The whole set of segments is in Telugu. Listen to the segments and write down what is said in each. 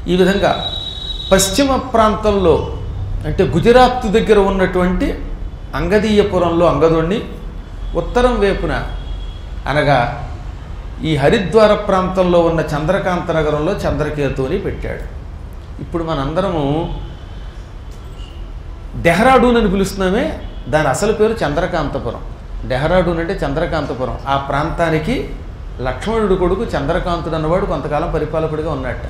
ఈ విధంగా పశ్చిమ ప్రాంతంలో అంటే గుజరాత్ దగ్గర ఉన్నటువంటి అంగదీయపురంలో అంగదుణ్ణి ఉత్తరం వైపున అనగా ఈ హరిద్వార ప్రాంతంలో ఉన్న చంద్రకాంత నగరంలో చంద్రకేతువుని పెట్టాడు ఇప్పుడు మనందరము డెహ్రాడూన్ అని పిలుస్తున్నామే దాని అసలు పేరు చంద్రకాంతపురం డెహ్రాడూన్ అంటే చంద్రకాంతపురం ఆ ప్రాంతానికి లక్ష్మణుడు కొడుకు చంద్రకాంతుడు అన్నవాడు కొంతకాలం పరిపాలకుడిగా ఉన్నట్ట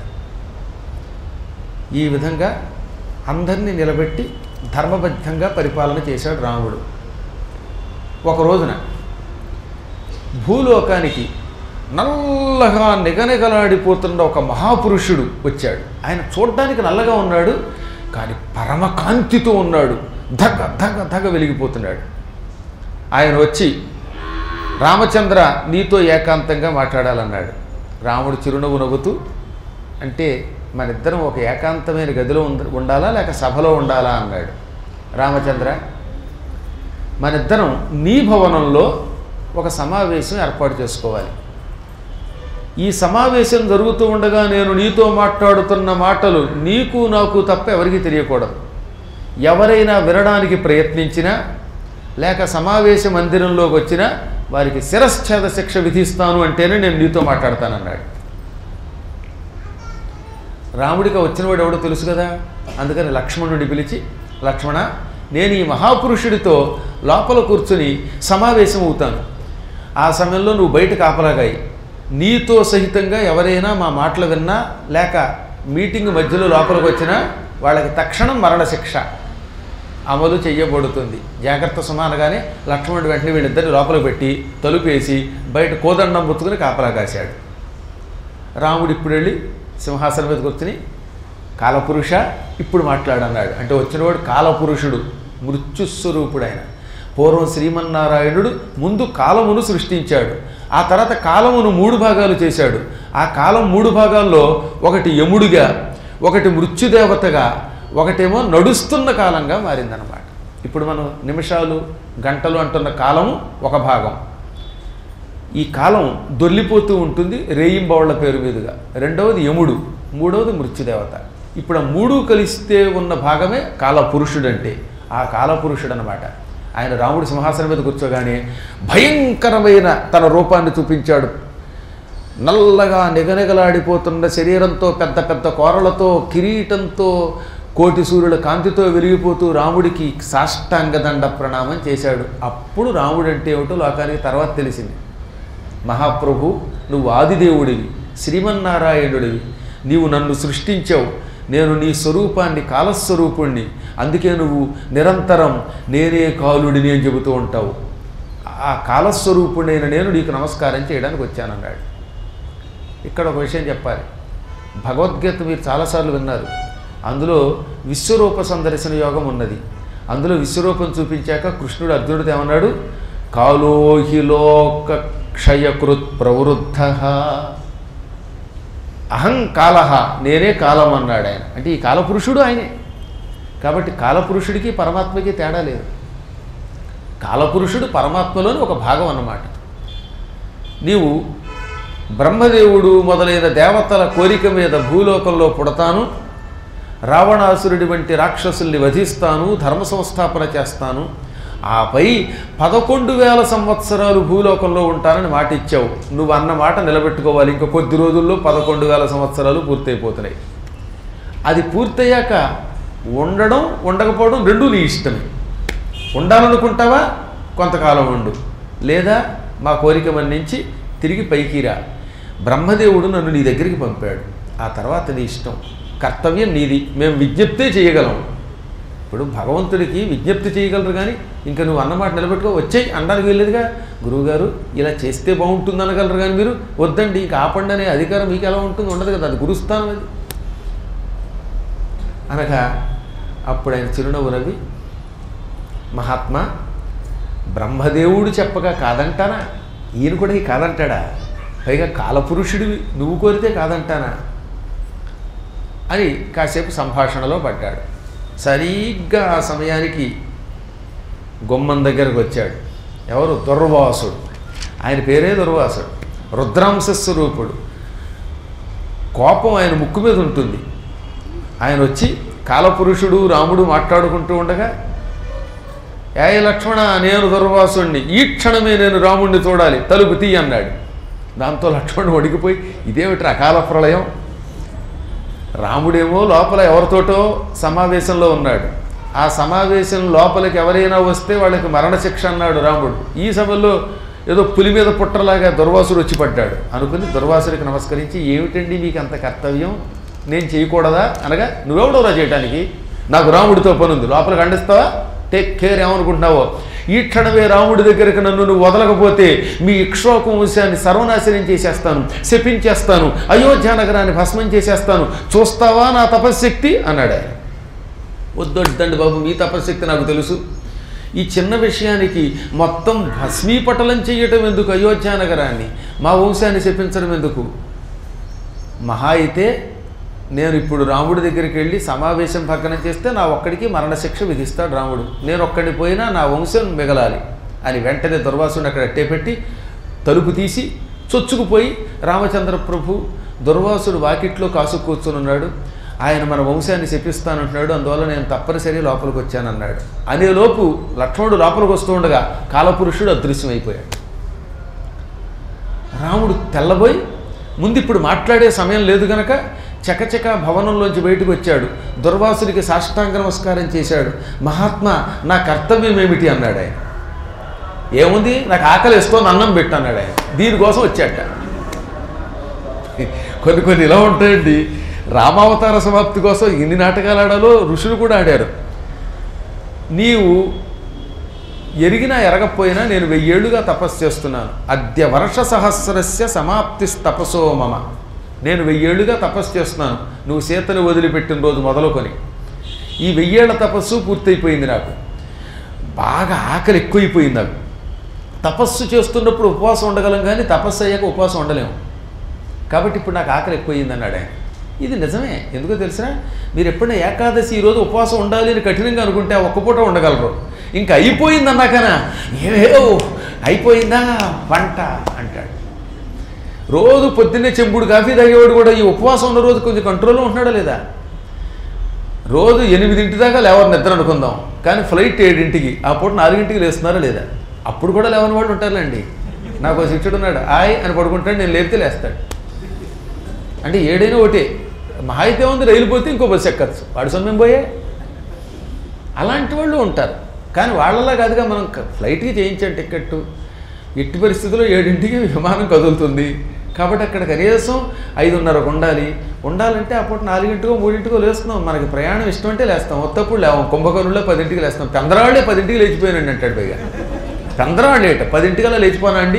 ఈ విధంగా అందరినీ నిలబెట్టి ధర్మబద్ధంగా పరిపాలన చేశాడు రాముడు ఒక రోజున భూలోకానికి నల్లగా నిగనిగలాడిపోతున్న ఒక మహాపురుషుడు వచ్చాడు ఆయన చూడడానికి నల్లగా ఉన్నాడు కానీ పరమకాంతితో ఉన్నాడు ధగ ధగ ధగ వెలిగిపోతున్నాడు ఆయన వచ్చి రామచంద్ర నీతో ఏకాంతంగా మాట్లాడాలన్నాడు రాముడు చిరునవ్వు నవ్వుతూ అంటే మన ఇద్దరం ఒక ఏకాంతమైన గదిలో ఉంద- ఉండాలా లేక సభలో ఉండాలా అన్నాడు రామచంద్ర మన ఇద్దరం నీ భవనంలో ఒక సమావేశం ఏర్పాటు చేసుకోవాలి ఈ సమావేశం జరుగుతూ ఉండగా నేను నీతో మాట్లాడుతున్న మాటలు నీకు నాకు తప్ప ఎవరికీ తెలియకూడదు ఎవరైనా వినడానికి ప్రయత్నించినా లేక సమావేశ మందిరంలోకి వచ్చినా వారికి శిరశ్ఛేద శిక్ష విధిస్తాను అంటేనే నేను నీతో మాట్లాడతానన్నాడు రాముడికి వచ్చినవాడు ఎవడో తెలుసు కదా అందుకని లక్ష్మణుడిని పిలిచి లక్ష్మణ నేను ఈ మహాపురుషుడితో లోపల కూర్చుని సమావేశం అవుతాను ఆ సమయంలో నువ్వు బయట కాపలాగాయి నీతో సహితంగా ఎవరైనా మా మాటలు విన్నా లేక మీటింగ్ మధ్యలో లోపలికి వచ్చినా వాళ్ళకి తక్షణం మరణశిక్ష అమలు చెయ్యబడుతుంది జాగ్రత్త సుమానగానే లక్ష్మణుడు వెంటనే వీళ్ళిద్దరిని లోపలికి పెట్టి తలుపేసి బయట కోదండం ముత్తుకుని కాపలా కాశాడు రాముడు ఇప్పుడు వెళ్ళి సింహాసనం మీద కూర్చుని కాలపురుష ఇప్పుడు మాట్లాడన్నాడు అంటే వచ్చినవాడు కాలపురుషుడు మృత్యుస్వరూపుడు ఆయన పూర్వం శ్రీమన్నారాయణుడు ముందు కాలమును సృష్టించాడు ఆ తర్వాత కాలమును మూడు భాగాలు చేశాడు ఆ కాలం మూడు భాగాల్లో ఒకటి యముడిగా ఒకటి మృత్యుదేవతగా ఒకటేమో నడుస్తున్న కాలంగా మారిందనమాట ఇప్పుడు మనం నిమిషాలు గంటలు అంటున్న కాలము ఒక భాగం ఈ కాలం దొర్లిపోతూ ఉంటుంది రేయింబవళ్ల పేరు మీదుగా రెండవది యముడు మూడవది మృత్యుదేవత ఇప్పుడు ఆ మూడు కలిస్తే ఉన్న భాగమే కాలపురుషుడు అంటే ఆ కాలపురుషుడు అనమాట ఆయన రాముడి సింహాసనం మీద కూర్చోగానే భయంకరమైన తన రూపాన్ని చూపించాడు నల్లగా నిగనిగలాడిపోతున్న శరీరంతో పెద్ద పెద్ద కోరలతో కిరీటంతో కోటి సూర్యుల కాంతితో వెలిగిపోతూ రాముడికి సాష్టాంగ దండ ప్రణామం చేశాడు అప్పుడు రాముడు అంటే ఏమిటో లోకానికి తర్వాత తెలిసింది మహాప్రభు నువ్వు ఆదిదేవుడివి శ్రీమన్నారాయణుడివి నీవు నన్ను సృష్టించావు నేను నీ స్వరూపాన్ని కాలస్వరూపుణ్ణి అందుకే నువ్వు నిరంతరం నేనే కాలుడిని అని చెబుతూ ఉంటావు ఆ కాలస్వరూపుడైన నేను నీకు నమస్కారం చేయడానికి వచ్చానన్నాడు ఇక్కడ ఒక విషయం చెప్పాలి భగవద్గీత మీరు చాలాసార్లు విన్నారు అందులో విశ్వరూప సందర్శన యోగం ఉన్నది అందులో విశ్వరూపం చూపించాక కృష్ణుడు అర్జునుడితో ఏమన్నాడు కాలోహి లోక క్షయకృత్ ప్రవృద్ధ అహం కాలహ నేనే కాలం అన్నాడు ఆయన అంటే ఈ కాలపురుషుడు ఆయనే కాబట్టి కాలపురుషుడికి పరమాత్మకి తేడా లేదు కాలపురుషుడు పరమాత్మలోని ఒక భాగం అన్నమాట నీవు బ్రహ్మదేవుడు మొదలైన దేవతల కోరిక మీద భూలోకంలో పుడతాను రావణాసురుడి వంటి రాక్షసుల్ని వధిస్తాను ధర్మ సంస్థాపన చేస్తాను ఆపై పదకొండు వేల సంవత్సరాలు భూలోకంలో ఉంటానని మాట ఇచ్చావు నువ్వు అన్న మాట నిలబెట్టుకోవాలి ఇంకా కొద్ది రోజుల్లో పదకొండు వేల సంవత్సరాలు పూర్తయిపోతున్నాయి అది పూర్తయ్యాక ఉండడం ఉండకపోవడం రెండూ నీ ఇష్టమే ఉండాలనుకుంటావా కొంతకాలం ఉండు లేదా మా కోరిక మన్నించి తిరిగి పైకి రా బ్రహ్మదేవుడు నన్ను నీ దగ్గరికి పంపాడు ఆ తర్వాత నీ ఇష్టం కర్తవ్యం నీది మేము విజ్ఞప్తే చేయగలం ఇప్పుడు భగవంతుడికి విజ్ఞప్తి చేయగలరు కానీ ఇంకా నువ్వు అన్నమాట నిలబెట్టుకో వచ్చేయి అనడానికి వెళ్ళేదిగా గురువుగారు ఇలా చేస్తే బాగుంటుంది అనగలరు కానీ మీరు వద్దండి ఇంకా ఆపండి అనే అధికారం మీకు ఎలా ఉంటుంది ఉండదు కదా అది గురుస్థానం అది అనగా అప్పుడు ఆయన చిరునవ్వు నవ్వి మహాత్మా బ్రహ్మదేవుడు చెప్పగా కాదంటానా ఈయన కూడా ఈ కాదంటాడా పైగా కాలపురుషుడివి నువ్వు కోరితే కాదంటానా అని కాసేపు సంభాషణలో పడ్డాడు సరిగ్గా ఆ సమయానికి గుమ్మం దగ్గరకు వచ్చాడు ఎవరు దుర్వాసుడు ఆయన పేరే దుర్వాసుడు రుద్రాంశ స్వరూపుడు కోపం ఆయన ముక్కు మీద ఉంటుంది ఆయన వచ్చి కాలపురుషుడు రాముడు మాట్లాడుకుంటూ ఉండగా ఏ లక్ష్మణ నేను దుర్వాసుణ్ణి ఈ క్షణమే నేను రాముణ్ణి చూడాలి తలుపు తీ అన్నాడు దాంతో లక్ష్మణుడు వణికిపోయి ఇదేమిటి అకాల ప్రళయం రాముడేమో లోపల ఎవరితోటో సమావేశంలో ఉన్నాడు ఆ సమావేశం లోపలికి ఎవరైనా వస్తే వాళ్ళకి మరణశిక్ష అన్నాడు రాముడు ఈ సమయంలో ఏదో పులి మీద పుట్టలాగా దుర్వాసుడు వచ్చి పడ్డాడు అనుకుని దుర్వాసుడికి నమస్కరించి ఏమిటండి మీకు అంత కర్తవ్యం నేను చేయకూడదా అనగా నువ్వెవడోరా చేయడానికి నాకు రాముడితో పనుంది లోపలికి అండిస్తావా టేక్ కేర్ ఏమనుకుంటున్నావో ఈ క్షణమే రాముడి దగ్గరికి నన్ను నువ్వు వదలకపోతే మీ ఇక్ష్వాకు వంశాన్ని సర్వనాశనం చేసేస్తాను శపించేస్తాను అయోధ్య నగరాన్ని భస్మం చేసేస్తాను చూస్తావా నా తపశ్శక్తి అన్నాడు ఆయన వద్దొద్దండి బాబు మీ తపశ్శక్తి నాకు తెలుసు ఈ చిన్న విషయానికి మొత్తం భస్మీపటలం చేయటం ఎందుకు అయోధ్య నగరాన్ని మా వంశాన్ని శపించడం ఎందుకు మహా అయితే నేను ఇప్పుడు రాముడి దగ్గరికి వెళ్ళి సమావేశం భగ్నం చేస్తే నా ఒక్కడికి మరణశిక్ష విధిస్తాడు రాముడు నేను ఒక్కడిని పోయినా నా వంశం మిగలాలి అని వెంటనే దుర్వాసుని అక్కడ అట్టేపెట్టి తలుపు తీసి చొచ్చుకుపోయి రామచంద్ర ప్రభు దుర్వాసుడు వాకిట్లో కాసు కూర్చుని ఉన్నాడు ఆయన మన వంశాన్ని శపిస్తానంటున్నాడు అందువల్ల నేను తప్పనిసరి లోపలికి వచ్చానన్నాడు అనేలోపు లక్ష్మణుడు లోపలికి వస్తూ ఉండగా కాలపురుషుడు అదృశ్యమైపోయాడు రాముడు తెల్లబోయి ముందు ఇప్పుడు మాట్లాడే సమయం లేదు గనక చకచక భవనంలోంచి బయటకు వచ్చాడు దుర్వాసుడికి సాష్టాంగ నమస్కారం చేశాడు మహాత్మా నా కర్తవ్యం ఏమిటి అన్నాడు ఆయన ఏముంది నాకు ఆకలి వేస్తోంది అన్నం పెట్టు అన్నాడు ఆయన దీనికోసం వచ్చాట కొన్ని కొన్ని ఇలా ఉంటాయండి రామావతార సమాప్తి కోసం ఎన్ని నాటకాలు ఆడాలో ఋషులు కూడా ఆడారు నీవు ఎరిగినా ఎరగకపోయినా నేను వెయ్యేళ్లుగా తపస్సు చేస్తున్నాను అద్య వర్ష సహస్రస్య సమాప్తి తపసో మమ నేను వెయ్యేళ్లుగా తపస్సు చేస్తున్నాను నువ్వు సీతను వదిలిపెట్టిన రోజు మొదలుకొని ఈ వెయ్యేళ్ల తపస్సు పూర్తయిపోయింది నాకు బాగా ఆకలి ఎక్కువైపోయింది నాకు తపస్సు చేస్తున్నప్పుడు ఉపవాసం ఉండగలం కానీ తపస్సు అయ్యాక ఉపవాసం ఉండలేము కాబట్టి ఇప్పుడు నాకు ఆకలి ఎక్కువయింది అన్నాడు ఆయన ఇది నిజమే ఎందుకో తెలిసినా మీరు ఎప్పుడైనా ఏకాదశి ఈరోజు ఉపవాసం ఉండాలి అని కఠినంగా అనుకుంటే ఆ ఒక్క పూట ఉండగలరు ఇంకా అయిపోయింది అన్నాకనా ఏవో అయిపోయిందా వంట అంటాడు రోజు పొద్దున్నే చెంపుడు కాఫీ తాగేవాడు కూడా ఈ ఉపవాసం ఉన్న రోజు కొంచెం కంట్రోల్లో ఉంటున్నాడా లేదా రోజు ఎనిమిదింటి దాకా లేవరు నిద్ర అనుకుందాం కానీ ఫ్లైట్ ఏడింటికి ఆ పూట నాలుగింటికి లేస్తున్నారా లేదా అప్పుడు కూడా లేవని వాళ్ళు ఉంటారులేండి నాకు ఒక శిక్షుడు ఉన్నాడు ఆయ్ అని పడుకుంటాడు నేను లేపితే లేస్తాడు అంటే ఏడైనా ఒకటే మహా అయితే ఉంది రైలు పోతే ఇంకో బస్సు ఎక్కచ్చు వాడు సొమ్మేం పోయే అలాంటి వాళ్ళు ఉంటారు కానీ వాళ్ళలా కాదుగా మనం క- ఫ్లైట్కి చేయించాం టికెట్ ఎట్టి పరిస్థితుల్లో ఏడింటికి విమానం కదులుతుంది కాబట్టి అక్కడ కనీసం ఐదున్నరకు ఉండాలి ఉండాలంటే అప్పుడు నాలుగింటికో మూడింటికో లేస్తున్నాం మనకి ప్రయాణం ఇష్టం అంటే లేస్తాం ఒత్తప్పుడు లేవం కుంభకర్ణుల్లో పదింటికి లేస్తాం పెందరాళ్ళే పదింటికి లేచిపోయానండి అంటాడు పైగా పెందరాళ్ళే ఏట పదింటికల్లా లేచిపోనా అండి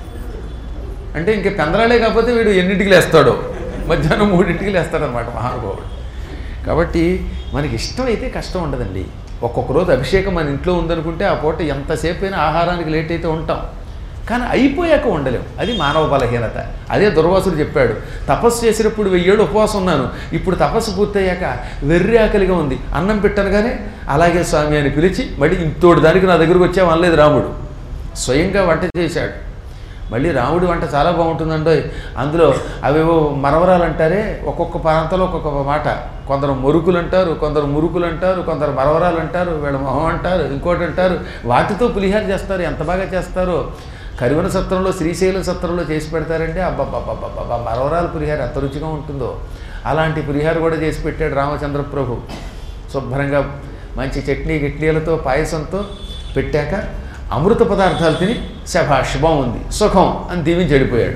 అంటే ఇంక పెందరాలే కాకపోతే వీడు ఎన్నింటికి లేస్తాడో మధ్యాహ్నం మూడింటికి లేస్తాడనమాట మహానుభావుడు కాబట్టి మనకి ఇష్టం అయితే కష్టం ఉండదండి ఒక్కొక్క రోజు అభిషేకం మన ఇంట్లో ఉందనుకుంటే ఆ పూట ఎంతసేపు అయినా ఆహారానికి లేట్ అయితే ఉంటాం కానీ అయిపోయాక ఉండలేం అది మానవ బలహీనత అదే దుర్వాసుడు చెప్పాడు తపస్సు చేసినప్పుడు వెయ్యేళ్ళు ఉపవాసం ఉన్నాను ఇప్పుడు తపస్సు పూర్తయ్యాక వెర్రి ఆకలిగా ఉంది అన్నం పెట్టనగానే అలాగే స్వామి అని పిలిచి మళ్ళీ ఇంతోటి దానికి నా దగ్గరకు వచ్చాము అనలేదు రాముడు స్వయంగా వంట చేశాడు మళ్ళీ రాముడి వంట చాలా బాగుంటుందండో అందులో అవేవో మరవరాలు అంటారే ఒక్కొక్క ప్రాంతంలో ఒక్కొక్క మాట కొందరు మురుకులు అంటారు కొందరు మురుకులు అంటారు కొందరు మరవరాలు అంటారు వీళ్ళ మొహం అంటారు ఇంకోటి అంటారు వాటితో పులిహార చేస్తారు ఎంత బాగా చేస్తారో కరివన సత్రంలో శ్రీశైలం సత్రంలో చేసి పెడతారంటే అబ్బబ్బబ్బబ్బబ్బా మరవరాలు పులిహార ఎంత రుచిగా ఉంటుందో అలాంటి పులిహార కూడా చేసి పెట్టాడు రామచంద్ర ప్రభు శుభ్రంగా మంచి చట్నీ గిట్లీలతో పాయసంతో పెట్టాక అమృత పదార్థాలు తిని శభాష్ బాగుంది సుఖం అని దీవించి వెళ్ళిపోయాడు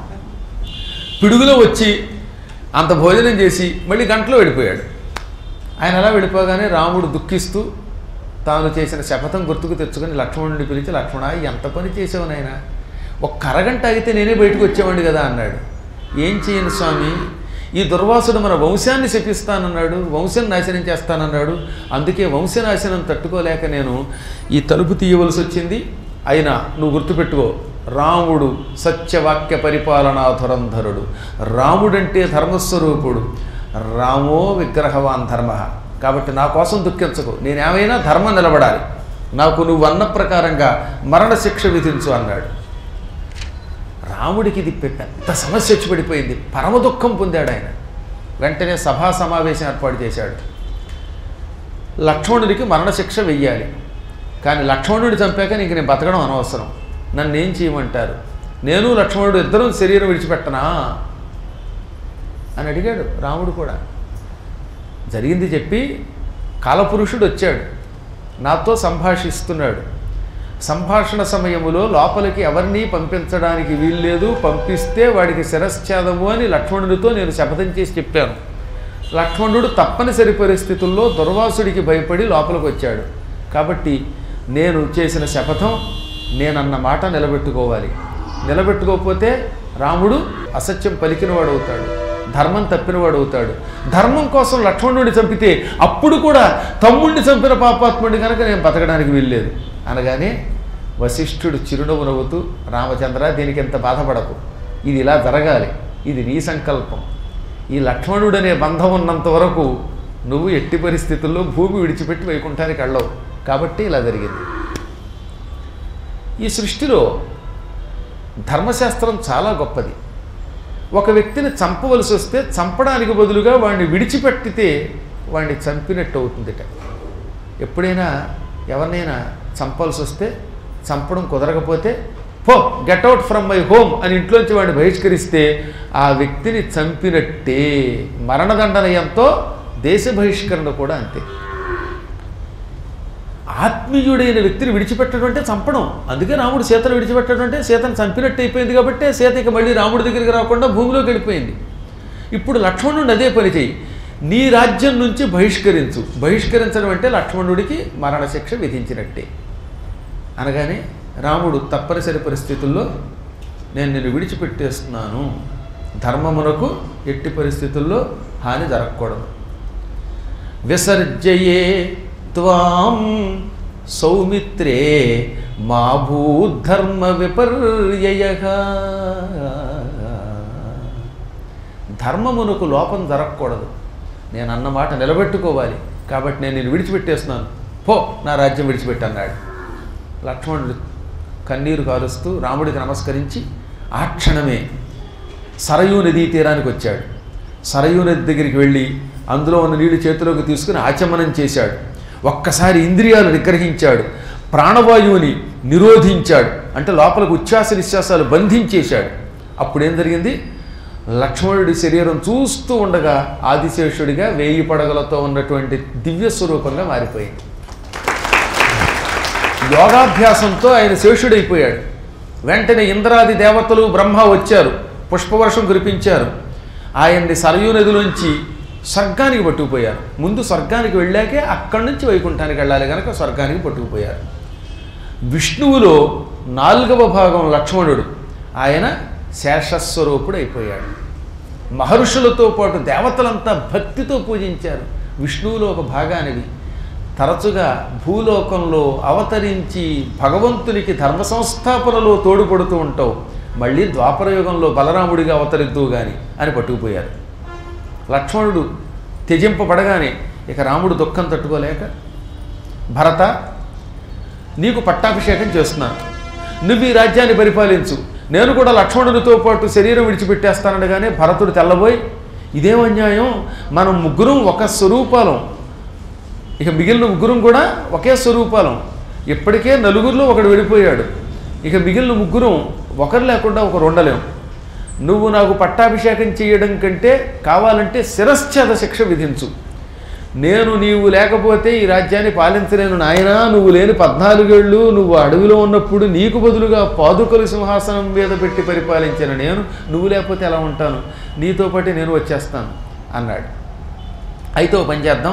పిడుగులో వచ్చి అంత భోజనం చేసి మళ్ళీ గంటలో వెళ్ళిపోయాడు ఆయన అలా వెళ్ళిపోగానే రాముడు దుఃఖిస్తూ తాను చేసిన శపథం గుర్తుకు తెచ్చుకొని లక్ష్మణుడిని పిలిచి లక్ష్మణ ఎంత పని చేసావు నాయన ఒక్క అరగంట ఆగితే నేనే బయటకు వచ్చేవాడిని కదా అన్నాడు ఏం చేయను స్వామి ఈ దుర్వాసుడు మన వంశాన్ని శపిస్తానన్నాడు వంశం నాశనం చేస్తానన్నాడు అందుకే వంశనాశనం తట్టుకోలేక నేను ఈ తలుపు తీయవలసి వచ్చింది అయినా నువ్వు గుర్తుపెట్టుకో రాముడు సత్యవాక్య పరిపాలనా ధురంధరుడు రాముడంటే ధర్మస్వరూపుడు రామో విగ్రహవాన్ ధర్మ కాబట్టి నా కోసం దుఃఖించకు నేనేమైనా ధర్మం నిలబడాలి నాకు నువ్వు అన్న ప్రకారంగా మరణశిక్ష విధించు అన్నాడు రాముడికి ఇది పెద్ద సమస్య వచ్చి పడిపోయింది పరమ దుఃఖం పొందాడు ఆయన వెంటనే సభా సమావేశం ఏర్పాటు చేశాడు లక్ష్మణుడికి మరణశిక్ష వెయ్యాలి కానీ లక్ష్మణుడిని చంపాక నీకు నేను బతకడం అనవసరం నన్ను ఏం చేయమంటారు నేను లక్ష్మణుడు ఇద్దరం శరీరం విడిచిపెట్టనా అని అడిగాడు రాముడు కూడా జరిగింది చెప్పి కాలపురుషుడు వచ్చాడు నాతో సంభాషిస్తున్నాడు సంభాషణ సమయములో లోపలికి ఎవరినీ పంపించడానికి వీల్లేదు పంపిస్తే వాడికి శిరశ్ఛేదము అని లక్ష్మణుడితో నేను శపథం చేసి చెప్పాను లక్ష్మణుడు తప్పనిసరి పరిస్థితుల్లో దుర్వాసుడికి భయపడి లోపలికి వచ్చాడు కాబట్టి నేను చేసిన శపథం నేనన్న మాట నిలబెట్టుకోవాలి నిలబెట్టుకోకపోతే రాముడు అసత్యం పలికినవాడు అవుతాడు ధర్మం తప్పినవాడు అవుతాడు ధర్మం కోసం లక్ష్మణుడిని చంపితే అప్పుడు కూడా తమ్ముడిని చంపిన పాపాత్ముడి కనుక నేను బతకడానికి వీల్లేదు అనగానే వశిష్ఠుడు చిరునవ్వు నవ్వుతూ రామచంద్ర దీనికి ఎంత బాధపడకు ఇది ఇలా జరగాలి ఇది నీ సంకల్పం ఈ లక్ష్మణుడనే బంధం ఉన్నంత వరకు నువ్వు ఎట్టి పరిస్థితుల్లో భూమి విడిచిపెట్టి వైకుంఠానికి వెళ్ళవు కాబట్టి ఇలా జరిగింది ఈ సృష్టిలో ధర్మశాస్త్రం చాలా గొప్పది ఒక వ్యక్తిని చంపవలసి వస్తే చంపడానికి బదులుగా వాడిని విడిచిపెట్టితే వాడిని చంపినట్టు అవుతుందిట ఎప్పుడైనా ఎవరినైనా చంపాల్సి వస్తే చంపడం కుదరకపోతే పో get out from my home అని ఇంట్లోంచి వాడిని బహిష్కరిస్తే ఆ వ్యక్తిని చంపినట్టే మరణదండన ఎంతో దేశ బహిష్కరణ కూడా అంతే ఆత్మీయుడైన వ్యక్తిని విడిచిపెట్టడం అంటే చంపడం అందుకే రాముడు సీతను విడిచిపెట్టడం అంటే సీతను చంపినట్టు అయిపోయింది కాబట్టి సీత ఇక మళ్ళీ రాముడి దగ్గరికి రాకుండా భూమిలోకి వెళ్ళిపోయింది ఇప్పుడు లక్ష్మణుడిని అదే పని చేయి నీ రాజ్యం నుంచి బహిష్కరించు బహిష్కరించడం అంటే లక్ష్మణుడికి మరణశిక్ష విధించినట్టే అనగానే రాముడు తప్పనిసరి పరిస్థితుల్లో నేను నిన్ను విడిచిపెట్టేస్తున్నాను ధర్మమునకు ఎట్టి పరిస్థితుల్లో హాని జరగకూడదు విసర్జయే త్వాం సౌమిత్రే మా భూధర్మ విపర్యయ ధర్మమునకు లోపం జరగకూడదు నేను అన్న మాట నిలబెట్టుకోవాలి కాబట్టి నేను నేను విడిచిపెట్టేస్తున్నాను పో నా రాజ్యం విడిచిపెట్టన్నాడు లక్ష్మణుడు కన్నీరు కారుస్తూ రాముడికి నమస్కరించి ఆ క్షణమే సరయూ నదీ తీరానికి వచ్చాడు సరయూ నది దగ్గరికి వెళ్ళి అందులో ఉన్న నీళ్లు చేతిలోకి తీసుకుని ఆచమనం చేశాడు ఒక్కసారి ఇంద్రియాలు నిగ్రహించాడు ప్రాణవాయువుని నిరోధించాడు అంటే లోపలికి ఉచ్ఛ్వాస నిశ్వాసాలు బంధించేశాడు అప్పుడేం జరిగింది లక్ష్మణుడి శరీరం చూస్తూ ఉండగా ఆదిశేషుడిగా వేయి పడగలతో ఉన్నటువంటి దివ్య స్వరూపంగా మారిపోయింది యోగాభ్యాసంతో ఆయన శేషుడైపోయాడు వెంటనే ఇంద్రాది దేవతలు బ్రహ్మ వచ్చారు పుష్పవర్షం కురిపించారు ఆయన్ని సరయూ నదిలోంచి స్వర్గానికి పట్టుకుపోయారు ముందు స్వర్గానికి వెళ్ళాకే అక్కడి నుంచి వైకుంఠానికి వెళ్ళాలి కనుక స్వర్గానికి పట్టుకుపోయారు విష్ణువులో నాలుగవ భాగం లక్ష్మణుడు ఆయన శేషస్వరూపుడు అయిపోయాడు మహర్షులతో పాటు దేవతలంతా భక్తితో పూజించారు విష్ణువులో ఒక భాగానివి తరచుగా భూలోకంలో అవతరించి భగవంతునికి ధర్మ సంస్థాపనలో తోడుపడుతూ ఉంటావు మళ్ళీ ద్వాపరయుగంలో బలరాముడిగా అవతరిద్దువు గాని అని పట్టుకుపోయారు లక్ష్మణుడు త్యజింపబడగానే ఇక రాముడు దుఃఖం తట్టుకోలేక భరత నీకు పట్టాభిషేకం చేస్తున్నాను నువ్వు ఈ రాజ్యాన్ని పరిపాలించు నేను కూడా లక్ష్మణుడితో పాటు శరీరం విడిచిపెట్టేస్తానడగానే భరతుడు తెల్లబోయి ఇదేం అన్యాయం మనం ముగ్గురం ఒక స్వరూపాలం ఇక మిగిలిన ముగ్గురం కూడా ఒకే స్వరూపాలం ఇప్పటికే నలుగురిలో ఒకడు వెళ్ళిపోయాడు ఇక మిగిలిన ముగ్గురం ఒకరు లేకుండా ఒకరు ఉండలేం నువ్వు నాకు పట్టాభిషేకం చేయడం కంటే కావాలంటే శిరశ్చేద శిక్ష విధించు నేను నీవు లేకపోతే ఈ రాజ్యాన్ని పాలించలేను నాయనా నువ్వు లేని పద్నాలుగేళ్ళు నువ్వు అడవిలో ఉన్నప్పుడు నీకు బదులుగా పాదుకలు సింహాసనం మీద పెట్టి పరిపాలించిన నేను నువ్వు లేకపోతే ఎలా ఉంటాను నీతో పాటు నేను వచ్చేస్తాను అన్నాడు అయితే ఓ పని చేద్దాం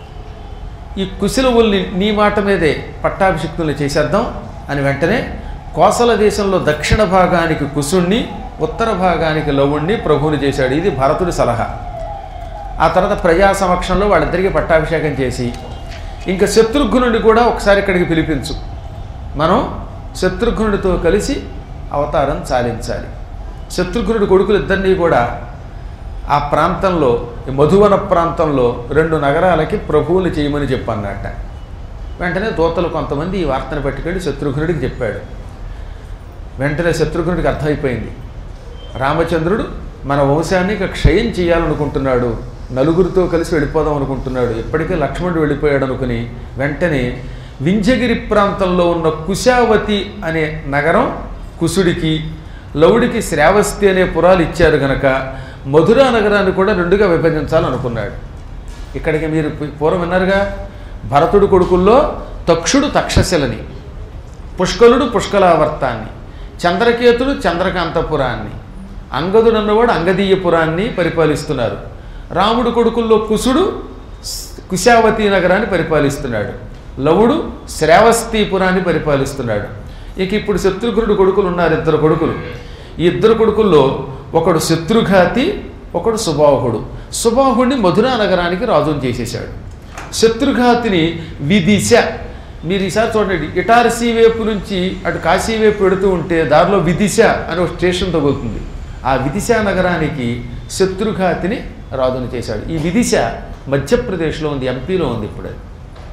ఈ కుశలవుల్ని నీ మాట మీదే పట్టాభిషిక్తుల్ని చేసేద్దాం అని వెంటనే కోసల దేశంలో దక్షిణ భాగానికి కుశుణ్ణి ఉత్తర భాగానికి లవుణ్ణి ప్రభువుని చేశాడు ఇది భరతుడి సలహా ఆ తర్వాత ప్రజా సమక్షంలో వాళ్ళిద్దరికీ పట్టాభిషేకం చేసి ఇంకా శత్రుఘ్నుడిని కూడా ఒకసారి ఇక్కడికి పిలిపించు మనం శత్రుఘ్నుడితో కలిసి అవతారం చాలించాలి శత్రుఘ్నుడి కొడుకులు ఇద్దరినీ కూడా ఆ ప్రాంతంలో ఈ మధువన ప్రాంతంలో రెండు నగరాలకి ప్రభువులు చేయమని చెప్పన్నట్ట వెంటనే దూతలు కొంతమంది ఈ వార్తను పట్టుకెళ్ళి శత్రుఘ్నుడికి చెప్పాడు వెంటనే శత్రుఘ్నుడికి అర్థమైపోయింది రామచంద్రుడు మన వంశాన్ని ఇక క్షయం చేయాలనుకుంటున్నాడు నలుగురితో కలిసి వెళ్ళిపోదాం అనుకుంటున్నాడు ఇప్పటికే లక్ష్మణుడు వెళ్ళిపోయాడు అనుకుని వెంటనే వింజగిరి ప్రాంతంలో ఉన్న కుశావతి అనే నగరం కుసుడికి లవుడికి శ్రావస్తి అనే పురాలు ఇచ్చారు గనక మధురా నగరాన్ని కూడా రెండుగా విభజించాలనుకున్నాడు ఇక్కడికి మీరు పూర్వం విన్నారుగా భరతుడు కొడుకుల్లో తక్షుడు తక్షశిలని పుష్కలుడు పుష్కలావర్తాన్ని చంద్రకేతుడు చంద్రకాంతపురాన్ని అంగదుడు అన్నవాడు అంగదీయపురాన్ని పరిపాలిస్తున్నారు రాముడు కొడుకుల్లో కుసుడు స్- కుశావతి నగరాన్ని పరిపాలిస్తున్నాడు లవుడు శ్రావస్తీపురాన్ని పరిపాలిస్తున్నాడు ఇక ఇప్పుడు శత్రుఘ్నుడు కొడుకులు ఉన్నారు ఇద్దరు కొడుకులు ఈ ఇద్దరు కొడుకుల్లో ఒకడు శత్రుఘాతి ఒకడు సుబాహుడు సుబాహుడిని మధురా నగరానికి రాజుని చేసేశాడు శత్రుఘాతిని విదిశ మీరు ఈసారి చూడండి ఇటారసీ వైపు నుంచి అటు కాశీ వైపు పెడుతూ ఉంటే దారిలో విదిశ అనే ఒక స్టేషన్ తగులుతుంది ఆ విదిశ నగరానికి శత్రుఘాతిని రాజుని చేశాడు ఈ విదిశ మధ్యప్రదేశ్లో ఉంది ఎంపీలో ఉంది ఇప్పుడు అది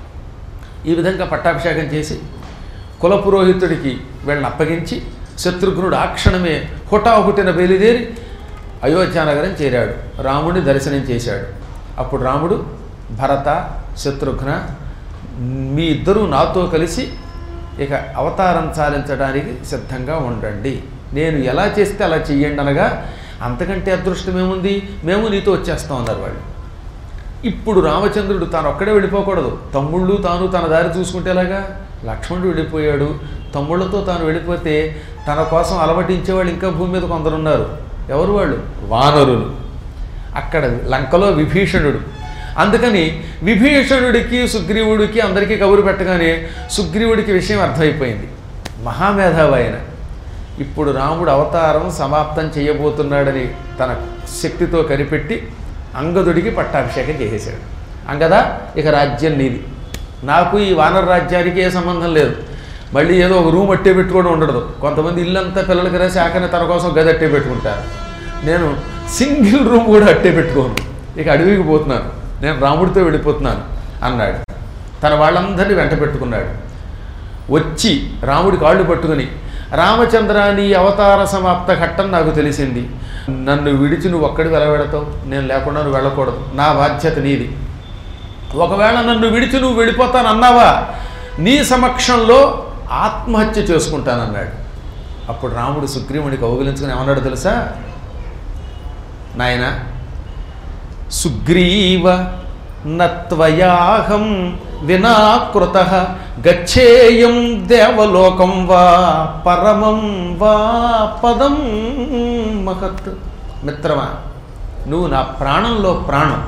ఈ విధంగా పట్టాభిషేకం చేసి కుల పురోహితుడికి వీళ్ళని అప్పగించి శత్రుఘ్నుడు ఆ క్షణమే హుటాహుటిన బయలుదేరి అయోధ్యానగరం చేరాడు రాముడిని దర్శనం చేశాడు అప్పుడు రాముడు భరత శత్రుఘ్న మీ ఇద్దరూ నాతో కలిసి ఇక అవతారం చాలించడానికి సిద్ధంగా ఉండండి నేను ఎలా చేస్తే అలా చెయ్యండి అనగా అంతకంటే అదృష్టం ఏముంది మేము నీతో వచ్చేస్తాం అన్నారు వాళ్ళు ఇప్పుడు రామచంద్రుడు తాను ఒక్కడే వెళ్ళిపోకూడదు తమ్ముళ్ళు తాను తన దారి చూసుకుంటేలాగా లక్ష్మణుడు వెళ్ళిపోయాడు తమ్ముళ్ళతో తాను వెళ్ళిపోతే తన కోసం అలవటించేవాళ్ళు ఇంకా భూమి మీద కొందరు ఉన్నారు ఎవరు వాళ్ళు వానరులు అక్కడ లంకలో విభీషణుడు అందుకని విభీషణుడికి సుగ్రీవుడికి అందరికీ కబురు పెట్టగానే సుగ్రీవుడికి విషయం అర్థమైపోయింది మహామేధావి ఆయన ఇప్పుడు రాముడు అవతారం సమాప్తం చేయబోతున్నాడని తన శక్తితో కనిపెట్టి అంగదుడికి పట్టాభిషేకం చేసేశాడు అంగద ఇక రాజ్యం నీది నాకు ఈ వానర రాజ్యానికి ఏ సంబంధం లేదు మళ్ళీ ఏదో ఒక రూమ్ అట్టే పెట్టుకోవడం ఉండదు కొంతమంది ఇల్లంతా పిల్లలకి రాసి ఆకనే తన కోసం గది అట్టే పెట్టుకుంటారు నేను సింగిల్ రూమ్ కూడా అట్టే పెట్టుకోను ఇక అడవికి పోతున్నాను నేను రాముడితో వెళ్ళిపోతున్నాను అన్నాడు తన వాళ్ళందరినీ వెంట పెట్టుకున్నాడు వచ్చి రాముడి కాళ్ళు పట్టుకుని రామచంద్ర నీ అవతార సమాప్త ఘట్టం నాకు తెలిసింది నన్ను విడిచి నువ్వు ఒక్కడికి వెళ్ళబెడతావు నేను లేకుండా నువ్వు వెళ్ళకూడదు నా బాధ్యత నీది ఒకవేళ నన్ను విడిచి నువ్వు వెళ్ళిపోతాను అన్నావా నీ సమక్షంలో ఆత్మహత్య చేసుకుంటానన్నాడు అప్పుడు రాముడు సుగ్రీవుడికి కౌగిలించుకుని ఏమన్నాడు తెలుసా నాయన సుగ్రీవ నత్వయాహం వినాకృత గచ్చేయం దేవలోకం వా పరమం వా పదం మహత్ మిత్రమా నువ్వు నా ప్రాణంలో ప్రాణం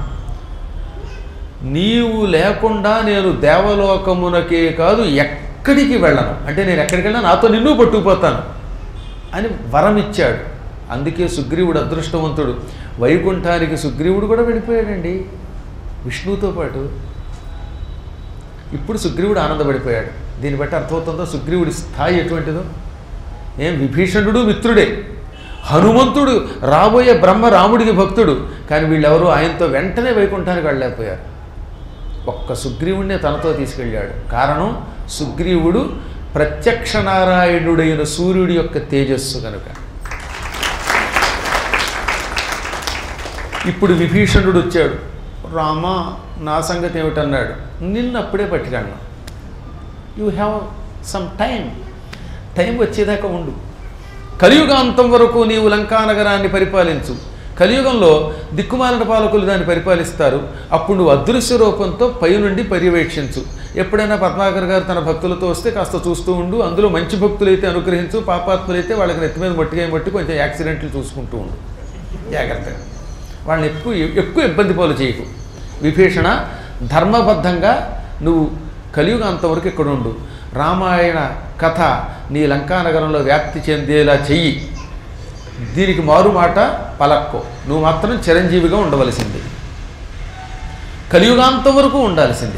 నీవు లేకుండా నేను దేవలోకమునకే కాదు ఎక్కడికి వెళ్ళను అంటే నేను ఎక్కడికి వెళ్ళినా నాతో నిన్ను పట్టుకుపోతాను అని వరం ఇచ్చాడు అందుకే సుగ్రీవుడు అదృష్టవంతుడు వైకుంఠానికి సుగ్రీవుడు కూడా వెళ్ళిపోయాడండి విష్ణువుతో పాటు ఇప్పుడు సుగ్రీవుడు ఆనందపడిపోయాడు దీన్ని బట్టి అర్థమవుతుందో సుగ్రీవుడి స్థాయి ఎటువంటిదో ఏం విభీషణుడు మిత్రుడే హనుమంతుడు రాబోయే బ్రహ్మ రాముడికి భక్తుడు కానీ వీళ్ళెవరూ ఆయనతో వెంటనే వైకుంఠానికి వెళ్ళలేకపోయారు ఒక్క సుగ్రీవుడినే తనతో తీసుకెళ్ళాడు కారణం సుగ్రీవుడు ప్రత్యక్ష నారాయణుడైన సూర్యుడి యొక్క తేజస్సు కనుక ఇప్పుడు విభీషణుడు వచ్చాడు రామ నా సంగతి ఏమిటన్నాడు నిన్ను అప్పుడే పట్టుకెళ్ళను you have some time time వచ్చేదాకా ఉండు కలియుగాంతం వరకు నీవు లంకానగరాన్ని పరిపాలించు కలియుగంలో దిక్కుమాలిన పాలకులు దాన్ని పరిపాలిస్తారు అప్పుడు నువ్వు అదృశ్య రూపంతో పై నుండి పర్యవేక్షించు ఎప్పుడైనా పద్మాకర్ గారు తన భక్తులతో వస్తే కాస్త చూస్తూ ఉండు అందులో మంచి భక్తులైతే అనుగ్రహించు పాపాత్ములైతే వాళ్ళకి నెత్తి మీద మట్టిగా మట్టి కొంచెం యాక్సిడెంట్లు చూసుకుంటూ ఉండు జాగ్రత్తగా వాళ్ళని ఎక్కువ ఎక్కువ ఇబ్బంది పాలు చేయకు విభీషణ ధర్మబద్ధంగా నువ్వు కలియుగ అంతవరకు ఇక్కడ ఉండు రామాయణ కథ నీ లంకానగరంలో వ్యాప్తి చెందేలా చెయ్యి దీనికి మారు మాట పలక్కో నువ్వు మాత్రం చిరంజీవిగా ఉండవలసింది కలియుగాంతం వరకు ఉండాల్సింది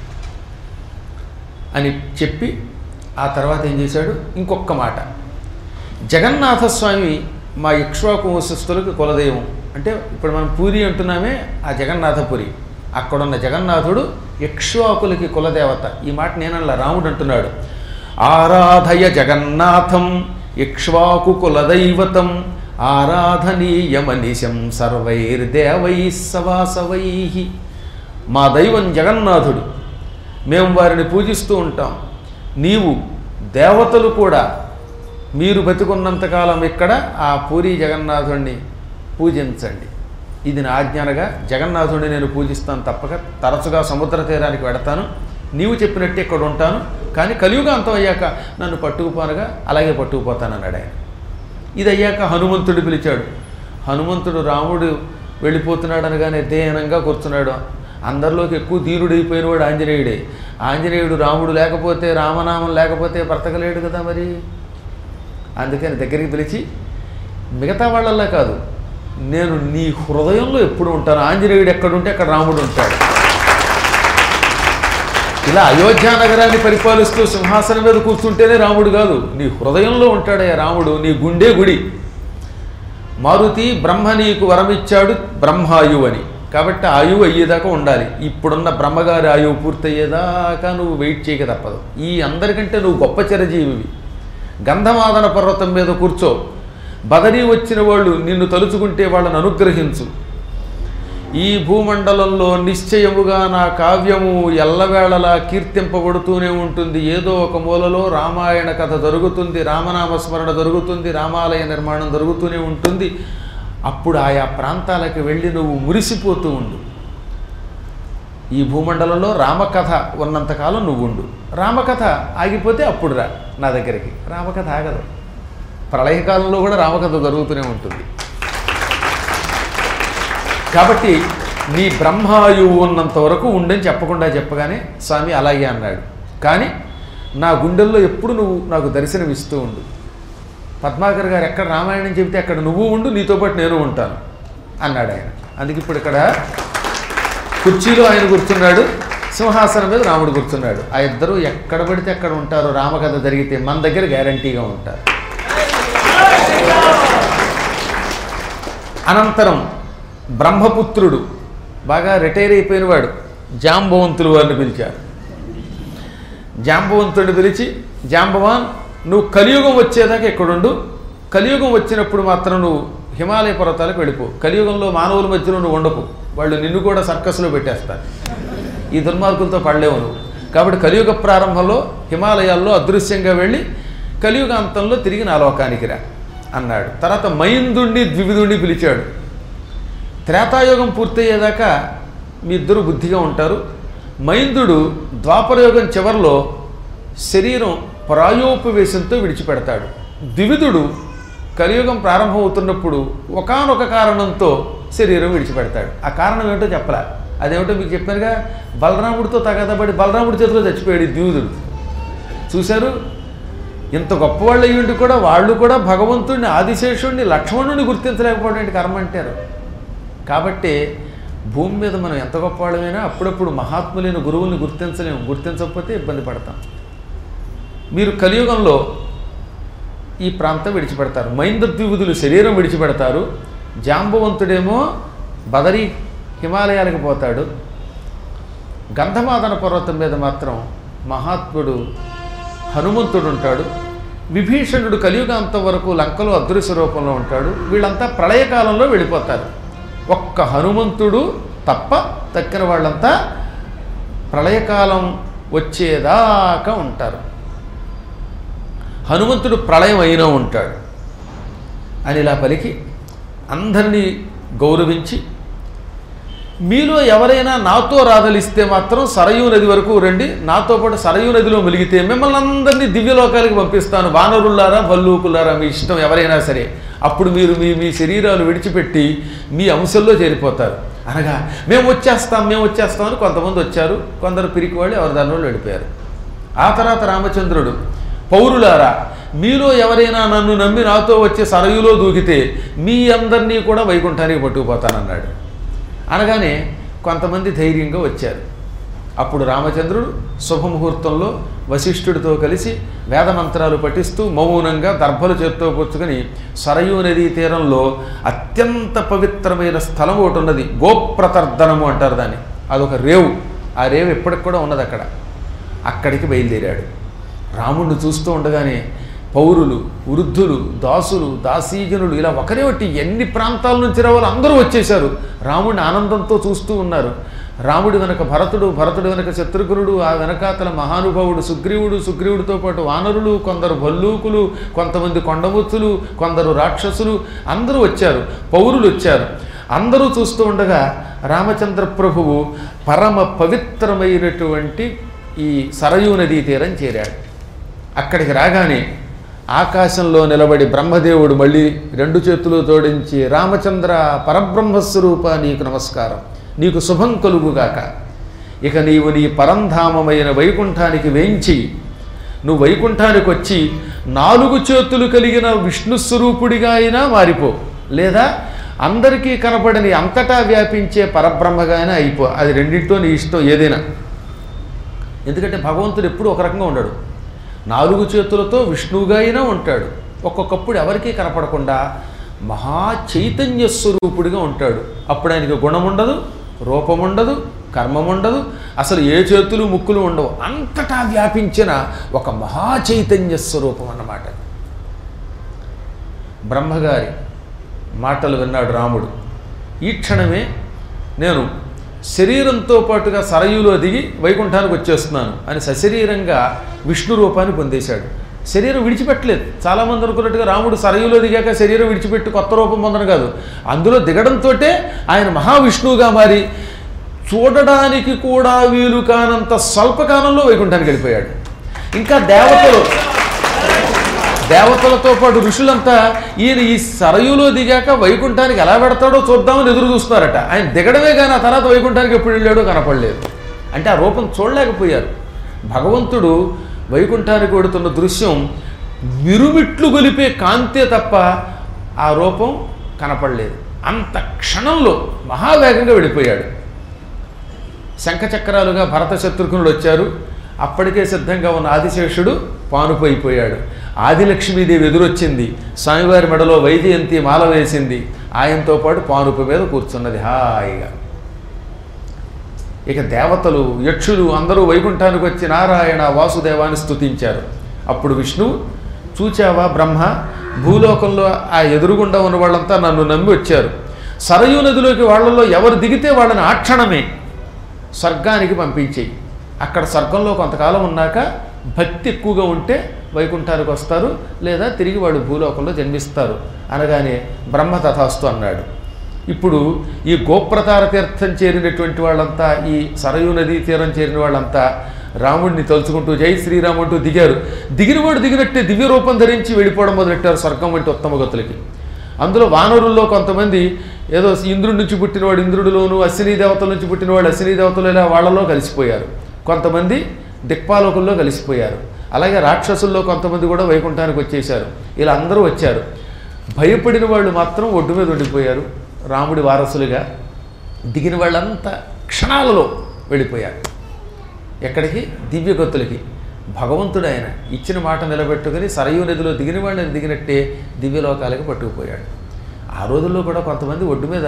అని చెప్పి ఆ తర్వాత ఏం చేశాడు ఇంకొక మాట జగన్నాథస్వామి మా ఇక్ష్వాకు వంశస్థులకు కులదైవం అంటే ఇప్పుడు మనం పూరి అంటున్నామే ఆ జగన్నాథపురి అక్కడున్న జగన్నాథుడు ఇక్ష్వాకులకి కులదేవత ఈ మాట నేనల్లా రాముడు అంటున్నాడు ఆరాధయ జగన్నాథం ఇక్ష్వాకు కులదైవతం ఆరాధనీయమనిశం సర్వైర్దేవై సవాసవై మా దైవం జగన్నాథుడు మేము వారిని పూజిస్తూ ఉంటాం నీవు దేవతలు కూడా మీరు బతికున్నంతకాలం ఇక్కడ ఆ పూరి జగన్నాథుణ్ణి పూజించండి ఇది నా ఆజ్ఞానగా జగన్నాథుడిని నేను పూజిస్తాను తప్పక తరచుగా సముద్ర తీరానికి వెడతాను నీవు చెప్పినట్టు ఇక్కడ ఉంటాను కానీ కలియుగాంతం అయ్యాక నన్ను పట్టుకుపోనగా అలాగే పట్టుకుపోతానన్నాడు ఆయన ఇది అయ్యాక హనుమంతుడు పిలిచాడు హనుమంతుడు రాముడు వెళ్ళిపోతున్నాడు అనగానే దేహనంగా కూర్చున్నాడు అందరిలోకి ఎక్కువ ధీరుడైపోయినవాడు ఆంజనేయుడే ఆంజనేయుడు రాముడు లేకపోతే రామనామం లేకపోతే బ్రతకలేడు కదా మరి అందుకని దగ్గరికి పిలిచి మిగతా వాళ్ళల్లా కాదు నేను నీ హృదయంలో ఎప్పుడు ఉంటాను ఆంజనేయుడు ఎక్కడుంటే అక్కడ రాముడు ఉంటాడు ఇలా అయోధ్య నగరాన్ని పరిపాలిస్తూ సింహాసనం మీద కూర్చుంటేనే రాముడు కాదు నీ హృదయంలో ఉంటాడయ్యా రాముడు నీ గుండె గుడి మారుతి బ్రహ్మ నీకు వరమిచ్చాడు బ్రహ్మాయువు అని కాబట్టి ఆయువు అయ్యేదాకా ఉండాలి ఇప్పుడున్న బ్రహ్మగారి ఆయువు పూర్తయ్యేదాకా నువ్వు వెయిట్ చేయక తప్పదు ఈ అందరికంటే నువ్వు గొప్ప చిరజీవివి గంధమాదన పర్వతం మీద కూర్చో బదరీ వచ్చిన వాళ్ళు నిన్ను తలుచుకుంటే వాళ్ళని అనుగ్రహించు ఈ భూమండలంలో నిశ్చయముగా నా కావ్యము ఎల్లవేళలా కీర్తింపబడుతూనే ఉంటుంది ఏదో ఒక మూలలో రామాయణ కథ జరుగుతుంది రామనామస్మరణ జరుగుతుంది రామాలయ నిర్మాణం జరుగుతూనే ఉంటుంది అప్పుడు ఆయా ప్రాంతాలకు వెళ్ళి నువ్వు మురిసిపోతూ ఉండు ఈ భూమండలంలో రామకథ ఉన్నంతకాలం నువ్వు ఉండు రామకథ ఆగిపోతే అప్పుడు రా నా దగ్గరికి రామకథ ఆగదు ప్రళయకాలంలో కూడా రామకథ జరుగుతూనే ఉంటుంది కాబట్టి నీ బ్రహ్మాయువు ఉన్నంత వరకు ఉండని చెప్పకుండా చెప్పగానే స్వామి అలాగే అన్నాడు కానీ నా గుండెల్లో ఎప్పుడు నువ్వు నాకు దర్శనం ఇస్తూ ఉండు పద్మాకర్ గారు ఎక్కడ రామాయణం చెబితే అక్కడ నువ్వు ఉండు నీతో పాటు నేను ఉంటాను అన్నాడు ఆయన అందుకే ఇప్పుడు ఇక్కడ కుర్చీలో ఆయన కూర్చున్నాడు సింహాసనం మీద రాముడు కూర్చున్నాడు ఆ ఇద్దరు ఎక్కడ పడితే అక్కడ ఉంటారు రామకథ జరిగితే మన దగ్గర గ్యారంటీగా ఉంటారు అనంతరం బ్రహ్మపుత్రుడు బాగా రిటైర్ అయిపోయినవాడు జాంబవంతులు వారిని పిలిచారు జాంబవంతుడిని పిలిచి జాంబవాన్ నువ్వు కలియుగం వచ్చేదాకా ఇక్కడుండు కలియుగం వచ్చినప్పుడు మాత్రం నువ్వు హిమాలయ పర్వతాలకు వెళ్ళిపో కలియుగంలో మానవుల మధ్యలో నువ్వు ఉండకు వాళ్ళు నిన్ను కూడా సర్కస్లో పెట్టేస్తారు ఈ దుర్మార్గులతో పడలేవు నువ్వు కాబట్టి కలియుగ ప్రారంభంలో హిమాలయాల్లో అదృశ్యంగా వెళ్ళి కలియుగాంతంలో తిరిగి నా లోకానికి రా అన్నాడు తర్వాత మైందుణ్ణి ద్వివిధుణ్ణి పిలిచాడు త్రేతాయుగం పూర్తయ్యేదాకా మీ ఇద్దరు బుద్ధిగా ఉంటారు మైందుడు ద్వాపరయుగం చివరిలో శరీరం ప్రాయోపవేశంతో విడిచిపెడతాడు ద్వివిధుడు కలియుగం ప్రారంభమవుతున్నప్పుడు ఒకానొక కారణంతో శరీరం విడిచిపెడతాడు ఆ కారణం ఏమిటో చెప్పలే అదేమిటో మీకు చెప్పానుగా బలరాముడితో తగదబడి బలరాముడి చేతిలో చచ్చిపోయాడు ఈ ద్విధుడు చూశారు ఇంత గొప్పవాళ్ళు అయ్యుండి కూడా వాళ్ళు కూడా భగవంతుడిని ఆదిశేషుడిని లక్ష్మణుడిని గుర్తించలేకపోవడం కర్మ అంటారు కాబట్టి భూమి మీద మనం ఎంత గొప్పవాళ్ళమైనా అప్పుడప్పుడు మహాత్ములైన గురువుల్ని గుర్తించలేము గుర్తించకపోతే ఇబ్బంది పడతాం మీరు కలియుగంలో ఈ ప్రాంతం విడిచిపెడతారు మైంద్రద్విబుధులు శరీరం విడిచిపెడతారు జాంబవంతుడేమో బదరీ హిమాలయాలకు పోతాడు గంధమాదన పర్వతం మీద మాత్రం మహాత్ముడు హనుమంతుడు ఉంటాడు విభీషణుడు కలియుగాంతం వరకు లంకలో అదృశ్య రూపంలో ఉంటాడు వీళ్ళంతా ప్రళయకాలంలో వెళ్ళిపోతారు ఒక్క హనుమంతుడు తప్ప తక్కిన వాళ్ళంతా ప్రళయకాలం వచ్చేదాకా ఉంటారు హనుమంతుడు ప్రళయం అయినా ఉంటాడు అని ఇలా పలికి అందరినీ గౌరవించి మీలో ఎవరైనా నాతో రాధలిస్తే మాత్రం సరయూ నది వరకు రండి నాతో పాటు సరయూ నదిలో ములిగితే మిమ్మల్ని అందరినీ దివ్యలోకాలకి పంపిస్తాను వానరులారా భల్లూకులారా మీ ఇష్టం ఎవరైనా సరే అప్పుడు మీరు మీ మీ శరీరాలు విడిచిపెట్టి మీ అంశంలో చేరిపోతారు అనగా మేము వచ్చేస్తాం మేము వచ్చేస్తామని కొంతమంది వచ్చారు కొందరు పిరికి వాళ్ళు ఎవరి దాని వాళ్ళు వెళ్ళిపోయారు ఆ తర్వాత రామచంద్రుడు పౌరులారా మీలో ఎవరైనా నన్ను నమ్మి నాతో వచ్చి సరయులో దూకితే మీ అందరినీ కూడా వైకుంఠానికి పట్టుకుపోతానన్నాడు అనగానే కొంతమంది ధైర్యంగా వచ్చారు అప్పుడు రామచంద్రుడు శుభముహూర్తంలో వశిష్ఠుడితో కలిసి వేదమంత్రాలు పఠిస్తూ మౌనంగా దర్భలు చేత్తో పుచ్చుకొని సరయూ నదీ తీరంలో అత్యంత పవిత్రమైన స్థలం ఒకటి ఉన్నది గోప్రతర్ధనము అంటారు దాన్ని అదొక రేవు ఆ రేవు ఇప్పటికి కూడా ఉన్నది అక్కడ అక్కడికి బయలుదేరాడు రాముణ్ణి చూస్తూ ఉండగానే పౌరులు వృద్ధులు దాసులు దాసీజనులు ఇలా ఒకరే ఒకటి ఎన్ని ప్రాంతాల నుంచి రావాలో అందరూ వచ్చేశారు రాముడిని ఆనందంతో చూస్తూ ఉన్నారు రాముడి వెనక భరతుడు భరతుడి వెనక శత్రుఘ్నుడు ఆ వెనకాతల మహానుభావుడు సుగ్రీవుడు సుగ్రీవుడితో పాటు వానరులు కొందరు భల్లూకులు కొంతమంది కొండముచ్చులు కొందరు రాక్షసులు అందరూ వచ్చారు పౌరులు వచ్చారు అందరూ చూస్తూ ఉండగా రామచంద్ర ప్రభువు పరమ పవిత్రమైనటువంటి ఈ సరయూ నదీ తీరం చేరాడు అక్కడికి రాగానే ఆకాశంలో నిలబడి బ్రహ్మదేవుడు మళ్ళీ రెండు చేతులు జోడించి రామచంద్ర పరబ్రహ్మస్వరూప నీకు నమస్కారం నీకు శుభం కలుగుగాక ఇక నీవు నీ పరంధామమైన వైకుంఠానికి వేంచి నువ్వు వైకుంఠానికి వచ్చి నాలుగు చేతులు కలిగిన విష్ణు స్వరూపుడిగా అయినా మారిపో లేదా అందరికీ కనపడని అంతటా వ్యాపించే పరబ్రహ్మగా అయినా అయిపో అది రెండింటితో నీ ఇష్టం ఏదైనా ఎందుకంటే భగవంతుడు ఎప్పుడు ఒక రకంగా ఉండడు నాలుగు చేతులతో విష్ణువుగా అయినా ఉంటాడు ఒక్కొక్కప్పుడు ఎవరికీ కనపడకుండా మహా చైతన్య స్వరూపుడిగా ఉంటాడు అప్పుడు ఆయనకి గుణం ఉండదు రూపం ఉండదు కర్మం ఉండదు అసలు ఏ చేతులు ముక్కులు ఉండవు అంతటా వ్యాపించిన ఒక మహా చైతన్య స్వరూపం అన్నమాట బ్రహ్మగారి మాటలు విన్నాడు రాముడు ఈ క్షణమే నేను శరీరంతో పాటుగా సరయులో దిగి వైకుంఠానికి వచ్చేస్తున్నాను అని సశరీరంగా విష్ణు రూపాన్ని పొందేశాడు శరీరం విడిచిపెట్టలేదు చాలామంది అనుకున్నట్టుగా రాముడు సరయులో దిగాక శరీరం విడిచిపెట్టి కొత్త రూపం పొందను కాదు అందులో దిగడంతో ఆయన మహావిష్ణువుగా మారి చూడడానికి కూడా వీలు కానంత స్వల్పకాలంలో వైకుంఠానికి వెళ్ళిపోయాడు ఇంకా దేవతలు దేవతలతో పాటు ఋషులంతా ఈయన ఈ సరయులో దిగాక వైకుంఠానికి ఎలా పెడతాడో చూద్దామని ఎదురు చూస్తున్నారట ఆయన దిగడమే కానీ ఆ తర్వాత వైకుంఠానికి ఎప్పుడు వెళ్ళాడో కనపడలేదు అంటే ఆ రూపం చూడలేకపోయారు భగవంతుడు వైకుంఠానికి వెడుతున్న దృశ్యం మిరుమిట్లు గొలిపే కాంతే తప్ప ఆ రూపం కనపడలేదు అంత క్షణంలో మహావేగంగా వెళ్ళిపోయాడు శంఖచక్రాలుగా భరత శత్రుఘ్నుడు వచ్చారు అప్పటికే సిద్ధంగా ఉన్న ఆదిశేషుడు పానుపోయిపోయాడు ఆదిలక్ష్మీదేవి ఎదురొచ్చింది స్వామివారి మెడలో వైజయంతి మాల వేసింది ఆయనతో పాటు పానుపు మీద కూర్చున్నది హాయిగా ఇక దేవతలు యక్షులు అందరూ వైకుంఠానికి వచ్చి నారాయణ వాసుదేవాన్ని స్తుతించారు అప్పుడు విష్ణువు చూచావా బ్రహ్మ భూలోకంలో ఆ ఎదురుగుండా ఉన్న వాళ్ళంతా నన్ను నమ్మి వచ్చారు సరయూ నదిలోకి వాళ్ళలో ఎవరు దిగితే వాళ్ళని ఆ క్షణమే స్వర్గానికి పంపించేయి అక్కడ స్వర్గంలో కొంతకాలం ఉన్నాక భక్తి ఎక్కువగా ఉంటే వైకుంఠానికి వస్తారు లేదా తిరిగి వాడు భూలోకంలో జన్మిస్తారు అనగానే బ్రహ్మ తథాస్తు అన్నాడు ఇప్పుడు ఈ గోప్రతార తీర్థం చేరినటువంటి వాళ్ళంతా ఈ సరయూ నదీ తీరం చేరిన వాళ్ళంతా రాముడిని తలుచుకుంటూ జై శ్రీరామ్ అంటూ దిగారు దిగినవాడు దిగినట్టే దివ్య రూపం ధరించి వెళ్ళిపోవడం మొదలెట్టారు స్వర్గం వంటి ఉత్తమ గతులకి అందులో వానరుల్లో కొంతమంది ఏదో ఇంద్రుడి నుంచి పుట్టినవాడు ఇంద్రుడిలోను అశ్విని దేవతల నుంచి పుట్టినవాడు అశ్విని దేవతలు ఇలా వాళ్ళలో కలిసిపోయారు కొంతమంది దిక్పాలకుల్లో కలిసిపోయారు అలాగే రాక్షసుల్లో కొంతమంది కూడా వైకుంఠానికి వచ్చేశారు ఇలా అందరూ వచ్చారు భయపడిన వాళ్ళు మాత్రం ఒడ్డు మీద ఉండిపోయారు రాముడి వారసులుగా దిగిన వాళ్ళంతా క్షణాలలో వెళ్ళిపోయారు ఎక్కడికి దివ్యగతులకి భగవంతుడు ఆయన ఇచ్చిన మాట నిలబెట్టుకుని సరయూ నదిలో దిగిన వాళ్ళని దిగినట్టే దివ్యలోకాలకి పట్టుకుపోయాడు ఆ రోజుల్లో కూడా కొంతమంది ఒడ్డు మీద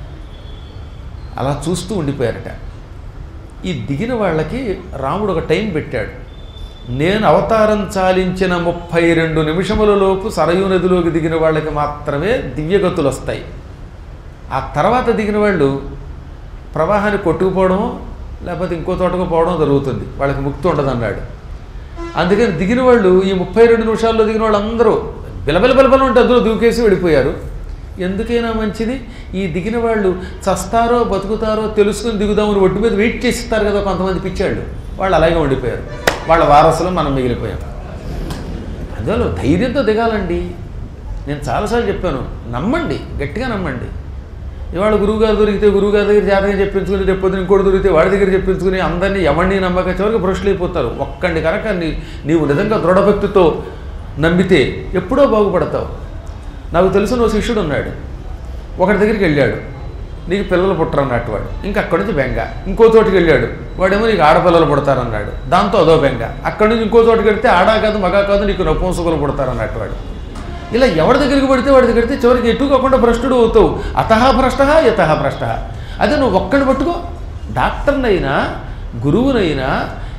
అలా చూస్తూ ఉండిపోయారట ఈ దిగిన వాళ్ళకి రాముడు ఒక టైం పెట్టాడు నేను అవతారం చాలించిన ముప్పై రెండు నిమిషములలోపు సరయూ నదిలోకి దిగిన వాళ్ళకి మాత్రమే దివ్యగతులు వస్తాయి ఆ తర్వాత దిగిన వాళ్ళు ప్రవాహాన్ని కొట్టుకుపోవడం లేకపోతే ఇంకో చోటకు పోవడం జరుగుతుంది వాళ్ళకి ముక్తి ఉండదన్నాడు అందుకని దిగిన వాళ్ళు ఈ ముప్పై రెండు నిమిషాల్లో దిగిన వాళ్ళందరూ బిలబిల బిలబల ఉంటే అందులో దూకేసి వెళ్ళిపోయారు ఎందుకైనా మంచిది ఈ దిగిన వాళ్ళు చస్తారో బతుకుతారో తెలుసుకుని దిగుదామని ఒడ్డు మీద వెయిట్ చేస్తారు కదా కొంతమంది పిచ్చాళ్ళు వాళ్ళు అలాగే ఉండిపోయారు వాళ్ళ వారసులు మనం మిగిలిపోయాం అందువల్ల ధైర్యంతో దిగాలండి నేను చాలాసార్లు చెప్పాను నమ్మండి గట్టిగా నమ్మండి ఇవాళ గురువుగారు దొరికితే గురువుగారి దగ్గర జాతకం చెప్పించుకుని రేపు పొద్దున ఇంకోటి దొరికితే వాడి దగ్గర చెప్పించుకుని అందరినీ ఎవరిని నమ్మక చివరికి భ్రష్టులు అయిపోతారు ఒక్కండి కనుక నీ నీవు నిజంగా దృఢభక్తితో నమ్మితే ఎప్పుడో బాగుపడతావు నాకు తెలిసిన ఓ శిష్యుడు ఉన్నాడు ఒకటి దగ్గరికి వెళ్ళాడు నీకు పిల్లలు పుట్టరన్నట్టు వాడు ఇంకా అక్కడి నుంచి బెంగ ఇంకో చోటుకి వెళ్ళాడు వాడేమో నీకు ఆడపిల్లలు పుడతారన్నాడు దాంతో అదో బెంగ అక్కడి నుంచి ఇంకో చోటుకి వెళ్తే ఆడా కాదు మగా కాదు నీకు నపుంసకులు పుడతారన్నట్టు వాడు ఇలా ఎవరి దగ్గరికి పడితే వాడి దగ్గరికి వెళ్తే చివరికి ఎటు కాకుండా భ్రష్టుడు అవుతావు అతహ భ్రష్ట యతహ భ్రష్ట అదే నువ్వు ఒక్కడిని పట్టుకో డాక్టర్నైనా గురువునైనా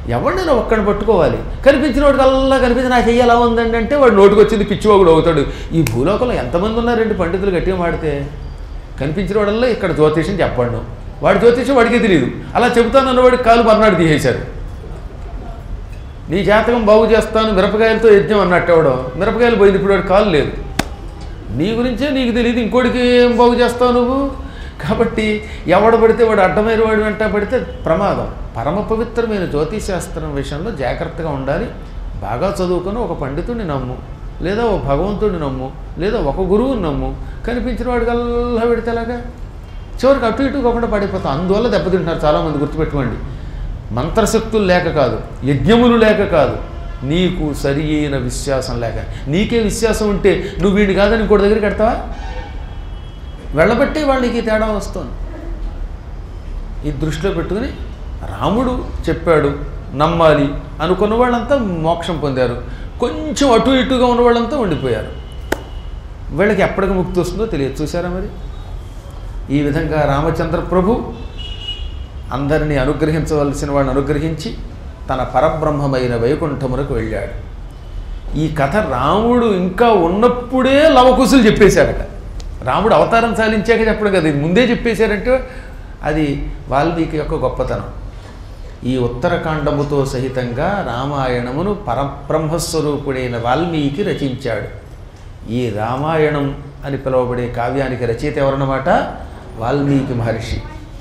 ఎవరినైనా ఒక్కడిని పట్టుకోవాలి కనిపించిన వాడికి అల్లా కనిపించి నా చెయ్యి ఎలా ఉందండి అంటే వాడు నోటికి వచ్చింది పిచ్చివాగుడు అవుతాడు ఈ భూలోకంలో ఎంతమంది ఉన్నారండి పండితులు గట్టిగా మాడితే కనిపించిన వాడల్లా ఇక్కడ జ్యోతిషం చెప్పండు వాడి జ్యోతిషం వాడికే తెలియదు అలా చెబుతానన్న వాడికి కాలు మర్నాడు తీసేశారు నీ జాతకం బాగు చేస్తాను మిరపకాయలతో యజ్ఞం అన్నట్టు ఎవడో మిరపకాయలు పోయింది ఇప్పుడు వాడి కాలు లేదు నీ గురించే నీకు తెలియదు ఇంకోటికి ఏం బాగు చేస్తావు నువ్వు కాబట్టి ఎవడ పడితే వాడు అడ్డమైన వాడు వెంట పడితే ప్రమాదం పరమ పవిత్రమైన జ్యోతిష్ శాస్త్రం విషయంలో జాగ్రత్తగా ఉండాలి బాగా చదువుకొని ఒక పండితుడిని నమ్ము లేదా ఒక భగవంతుడిని నమ్ము లేదా ఒక గురువుని నమ్ము కనిపించిన వాడికల్లా పెడితే ఎలాగా చివరికి అటు ఇటు కాకుండా పడిపోతాం అందువల్ల దెబ్బతింటున్నారు చాలామంది గుర్తుపెట్టుకోండి మంత్రశక్తులు లేక కాదు యజ్ఞములు లేక కాదు నీకు సరి అయిన విశ్వాసం లేక నీకే విశ్వాసం ఉంటే నువ్వు వీడిని కాదని ఇంకోటి దగ్గరికి పెడతావా వెళ్ళబట్టే వాళ్ళకి ఈ తేడా వస్తుంది ఈ దృష్టిలో పెట్టుకుని రాముడు చెప్పాడు నమ్మాలి అనుకున్న వాళ్ళంతా మోక్షం పొందారు కొంచెం అటు ఇటుగా ఉన్న వాళ్ళంతా ఉండిపోయారు వీళ్ళకి ఎప్పటికి ముక్తి వస్తుందో తెలియదు చూసారా మరి ఈ విధంగా రామచంద్ర ప్రభు అందరినీ అనుగ్రహించవలసిన వాడిని అనుగ్రహించి తన పరబ్రహ్మమైన వైకుంఠమునకు వెళ్ళాడు ఈ కథ రాముడు ఇంకా ఉన్నప్పుడే లవకుశులు చెప్పేశాడట రాముడు అవతారం సాలించాక చెప్పడం కదా ఇది ముందే చెప్పేశారంటే అది వాల్మీకి యొక్క గొప్పతనం ఈ ఉత్తరకాండముతో సహితంగా రామాయణమును పరబ్రహ్మస్వరూపుడైన వాల్మీకి రచించాడు ఈ రామాయణం అని పిలువబడే కావ్యానికి రచయిత ఎవరన్నమాట వాల్మీకి మహర్షి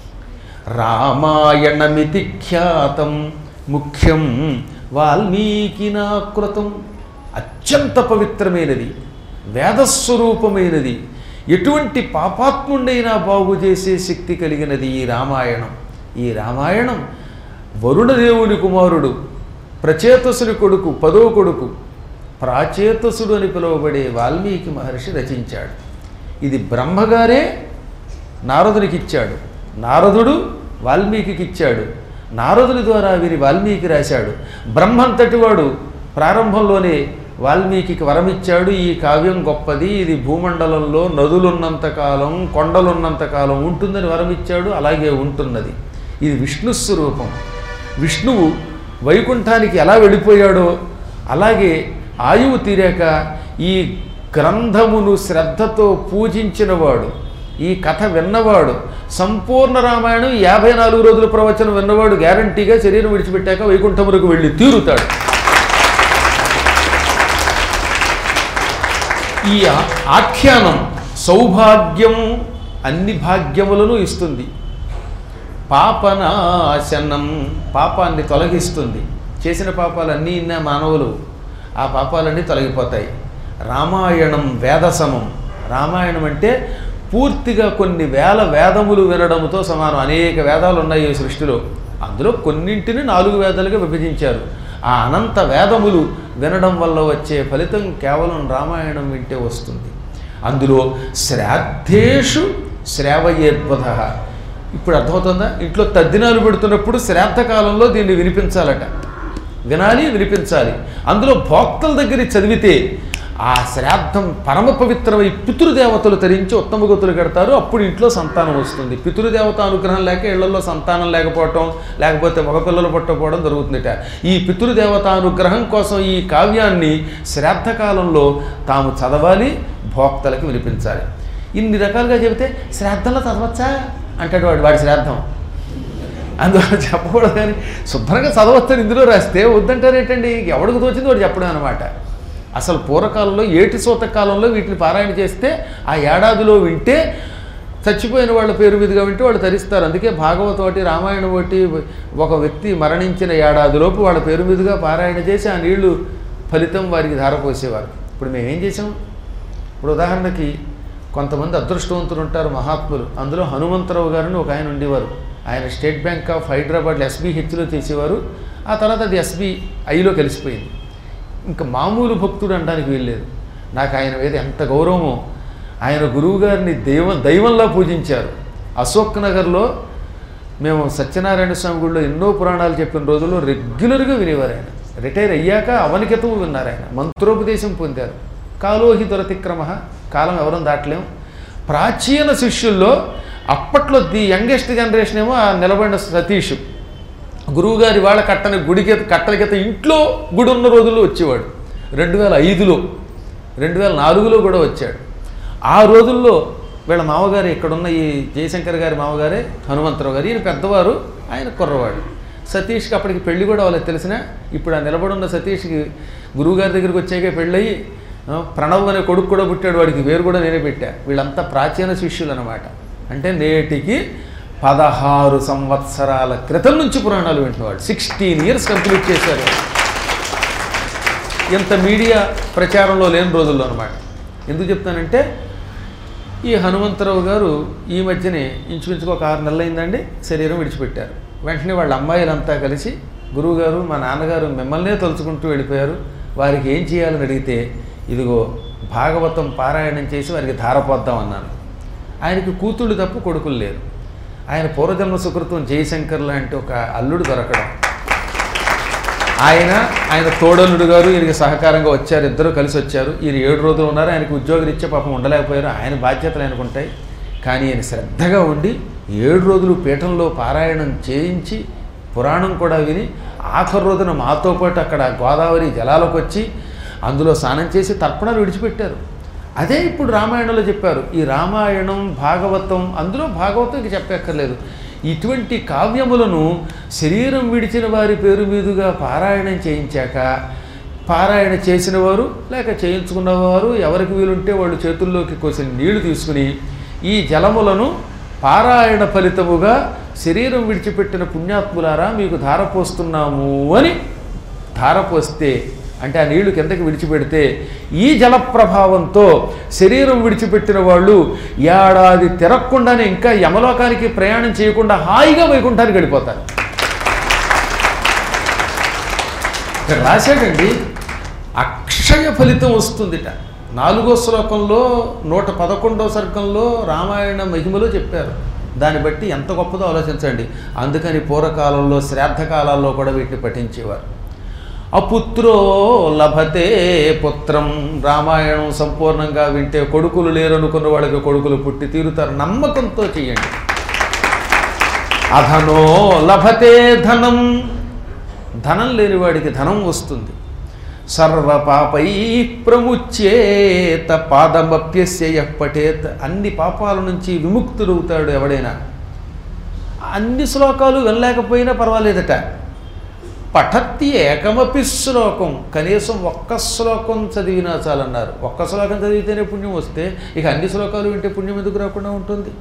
రామాయణమితి ఖ్యాతం ముఖ్యం వాల్మీకినాకృతం అత్యంత పవిత్రమైనది వేదస్వరూపమైనది ఎటువంటి పాపాత్ముండైనా బాగు చేసే శక్తి కలిగినది ఈ రామాయణం ఈ రామాయణం వరుణదేవుని కుమారుడు ప్రచేతసుని కొడుకు పదో కొడుకు ప్రాచేతసుడు అని పిలువబడే వాల్మీకి మహర్షి రచించాడు ఇది బ్రహ్మగారే నారదునికి ఇచ్చాడు నారదుడు వాల్మీకి ఇచ్చాడు నారదుని ద్వారా వీరి వాల్మీకి రాశాడు బ్రహ్మంతటి వాడు ప్రారంభంలోనే వాల్మీకి వరమిచ్చాడు ఈ కావ్యం గొప్పది ఇది భూమండలంలో నదులున్నంతకాలం కొండలున్నంతకాలం ఉంటుందని వరమిచ్చాడు అలాగే ఉంటున్నది ఇది విష్ణు స్వరూపం విష్ణువు వైకుంఠానికి ఎలా వెళ్ళిపోయాడో అలాగే ఆయువు తీరాక ఈ గ్రంథమును శ్రద్ధతో పూజించినవాడు ఈ కథ విన్నవాడు సంపూర్ణ రామాయణం యాభై నాలుగు రోజుల ప్రవచనం విన్నవాడు గ్యారంటీగా శరీరం విడిచిపెట్టాక వైకుంఠములకు వెళ్ళి తీరుతాడు ఈ ఆ- ఆఖ్యానం సౌభాగ్యం అన్ని భాగ్యములను ఇస్తుంది పాపనాశనం పాపాన్ని తొలగిస్తుంది చేసిన పాపాలన్నీ ఇన్న మానవులు ఆ పాపాలన్నీ తొలగిపోతాయి రామాయణం వేదసమం రామాయణం అంటే పూర్తిగా కొన్ని వేల వేదములు వినడంతో సమానం అనేక వేదాలు ఉన్నాయి ఈ సృష్టిలో అందులో కొన్నింటిని నాలుగు వేదాలుగా విభజించారు ఆ అనంత వేదములు వినడం వల్ల వచ్చే ఫలితం కేవలం రామాయణం వింటే వస్తుంది అందులో శ్రాద్ధేషు శ్రావయేద్వధ ఇప్పుడు అర్థమవుతుందా ఇంట్లో తద్దినాలు పెడుతున్నప్పుడు శ్రాద్ధ కాలంలో దీన్ని వినిపించాలట వినాలి వినిపించాలి అందులో భోక్తల దగ్గర చదివితే ఆ శ్రాద్ధం పరమ పవిత్రమై పితృదేవతలు తరించి ఉత్తమ గతులు కడతారు అప్పుడు ఇంట్లో సంతానం వస్తుంది పితృదేవత అనుగ్రహం లేక ఇళ్లలో సంతానం లేకపోవటం లేకపోతే మగపిల్లలు పుట్టకపోవడం జరుగుతుందట ఈ పితృదేవత అనుగ్రహం కోసం ఈ కావ్యాన్ని శ్రాద్ధకాలంలో తాము చదవాలి భోక్తలకు వినిపించాలి ఇన్ని రకాలుగా చెబితే శ్రాద్ధంలో చదవచ్చా అంటాడు వాడు వాడి శ్రాద్ధం అందువల్ల చెప్పకూడదు కానీ శుభ్రంగా చదవచ్చని ఇందులో రాస్తే వద్దంటారేటండి ఎవడికి తోచింది వాడు చెప్పడం అనమాట అసలు పూర్వకాలంలో ఏటి సూత కాలంలో వీటిని పారాయణ చేస్తే ఆ ఏడాదిలో వింటే చచ్చిపోయిన వాళ్ళ పేరు మీదుగా వింటే వాళ్ళు తరిస్తారు అందుకే భాగవతం ఒకటి రామాయణం ఒకటి ఒక వ్యక్తి మరణించిన ఏడాదిలోపు వాళ్ళ పేరు మీదుగా పారాయణ చేసి ఆ నీళ్లు ఫలితం వారికి ధారపోసేవారు ఇప్పుడు మేము ఏం చేసాం ఇప్పుడు ఉదాహరణకి కొంతమంది అదృష్టవంతులు ఉంటారు మహాత్ములు అందులో హనుమంతరావు గారిని ఒక ఆయన ఉండేవారు ఆయన స్టేట్ బ్యాంక్ ఆఫ్ హైదరాబాద్లో ఎస్బీహెచ్లో చేసేవారు ఆ తర్వాత అది ఎస్బీఐలో కలిసిపోయింది ఇంకా మామూలు భక్తుడు అనడానికి వీల్లేదు నాకు ఆయన మీద ఎంత గౌరవమో ఆయన గురువు గారిని దైవం దైవంలా పూజించారు అశోక్ నగర్లో మేము సత్యనారాయణ స్వామి గుడిలో ఎన్నో పురాణాలు చెప్పిన రోజుల్లో రెగ్యులర్గా వినేవారు ఆయన రిటైర్ అయ్యాక అవనికతము విన్నారు ఆయన మంత్రోపదేశం పొందారు కాలోహి దొరతిక్రమ కాలం ఎవరం దాటలేం ప్రాచీన శిష్యుల్లో అప్పట్లో ది యంగెస్ట్ జనరేషన్ ఏమో ఆ నిలబడిన సతీష్ గురువుగారి వాళ్ళ కట్టని గుడికి కట్టల కింద ఇంట్లో గుడి ఉన్న రోజుల్లో వచ్చేవాడు రెండు వేల ఐదులో రెండు వేల నాలుగులో కూడా వచ్చాడు ఆ రోజుల్లో వీళ్ళ మామగారు ఇక్కడున్న ఈ జయశంకర్ గారి మామగారే హనుమంతరావు గారు ఈయన పెద్దవారు ఆయన కుర్రవాడు సతీష్కి అప్పటికి పెళ్లి కూడా వాళ్ళకి తెలిసిన ఇప్పుడు ఆ నిలబడున్న సతీష్కి గురువుగారి దగ్గరికి వచ్చాక పెళ్ళయి ఆ, ప్రణవ్ అనే కొడుకు కూడా పుట్టాడు వాడికి వేరు కూడా నేనే పెట్టా వీళ్ళంతా ప్రాచీన శిష్యులు అనమాట అంటే నేటికి పదహారు సంవత్సరాల క్రితం నుంచి పురాణాలు వింటున్నవాడు సిక్స్టీన్ ఇయర్స్ కంప్లీట్ చేశారు ఇంత మీడియా ప్రచారంలో లేని రోజుల్లో అనమాట ఎందుకు చెప్తానంటే ఈ హనుమంతరావు గారు ఈ మధ్యనే ఇంచుమించుకు ఒక ఆరు నెలలు అయిందండి శరీరం విడిచిపెట్టారు వెంటనే వాళ్ళ అమ్మాయిలంతా కలిసి గురువుగారు మా నాన్నగారు మిమ్మల్నే తలుచుకుంటూ వెళ్ళిపోయారు వారికి ఏం చేయాలని అడిగితే ఇదిగో భాగవతం పారాయణం చేసి వారికి ధారపోద్దాం అన్నాను ఆయనకి కూతుళ్ళు తప్ప కొడుకులు లేరు ఆయన పూర్వజన్మ సుకృతం జయశంకర్ లాంటి ఒక అల్లుడు దొరకడం ఆయన ఆయన తోడలుడు గారు ఈయనకి సహకారంగా వచ్చారు ఇద్దరు కలిసి వచ్చారు ఈయన ఏడు రోజులు ఉన్నారు ఆయనకు ఉద్యోగరీత్యా పాపం ఉండలేకపోయారు ఆయన బాధ్యతలు ఆయనకు ఉంటాయి కానీ ఆయన శ్రద్ధగా ఉండి ఏడు రోజులు పీఠంలో పారాయణం చేయించి పురాణం కూడా విని ఆఖరి రోజున మాతో పాటు అక్కడ గోదావరి జలాలకు వచ్చి అందులో స్నానం చేసి తర్పణాలు విడిచిపెట్టారు అదే ఇప్పుడు రామాయణంలో చెప్పారు ఈ రామాయణం భాగవతం అందులో భాగవతం ఇంక చెప్పక్కర్లేదు ఇటువంటి కావ్యములను శరీరం విడిచిన వారి పేరు మీదుగా పారాయణం చేయించాక పారాయణ చేసిన వారు లేక చేయించుకున్నవారు ఎవరికి వీలుంటే వాళ్ళు చేతుల్లోకి కోసిన నీళ్లు తీసుకుని ఈ జలములను పారాయణ ఫలితముగా శరీరం విడిచిపెట్టిన పుణ్యాత్ములారా మీకు ధారపోస్తున్నాము అని ధారపోస్తే అంటే ఆ నీళ్లు కిందకి విడిచిపెడితే ఈ జల ప్రభావంతో శరీరం విడిచిపెట్టిన వాళ్ళు ఏడాది తిరగకుండానే ఇంకా యమలోకానికి ప్రయాణం చేయకుండా హాయిగా వైకుంఠానికి వెళ్ళిపోతారు ఇక్కడ రాశాడండి అక్షయ ఫలితం వస్తుందిట నాలుగో శ్లోకంలో నూట పదకొండో సర్గంలో రామాయణ మహిమలో చెప్పారు దాన్ని బట్టి ఎంత గొప్పదో ఆలోచించండి అందుకని పూర్వకాలంలో శ్రాద్ధ కాలాల్లో కూడా వీటిని పఠించేవారు అపుత్రో లభతే పుత్రం రామాయణం సంపూర్ణంగా వింటే కొడుకులు లేరనుకున్న వాళ్ళకి కొడుకులు పుట్టి తీరుతారు నమ్మకంతో చెయ్యండి అధనో లభతే ధనం ధనం లేనివాడికి ధనం వస్తుంది సర్వ పాపై ప్రముచ్యేత పాదమప్యస్య పఠేత్ అన్ని పాపాల నుంచి విముక్తుడవుతాడు ఎవడైనా అన్ని శ్లోకాలు వినలేకపోయినా పర్వాలేదట పఠత్తి ఏకమపి శ్లోకం కనీసం ఒక్క శ్లోకం చదివినా చాలన్నారు ఒక్క శ్లోకం చదివితేనే పుణ్యం వస్తే ఇక అన్ని శ్లోకాలు వింటే పుణ్యం ఎందుకు రాకుండా ఉంటుంది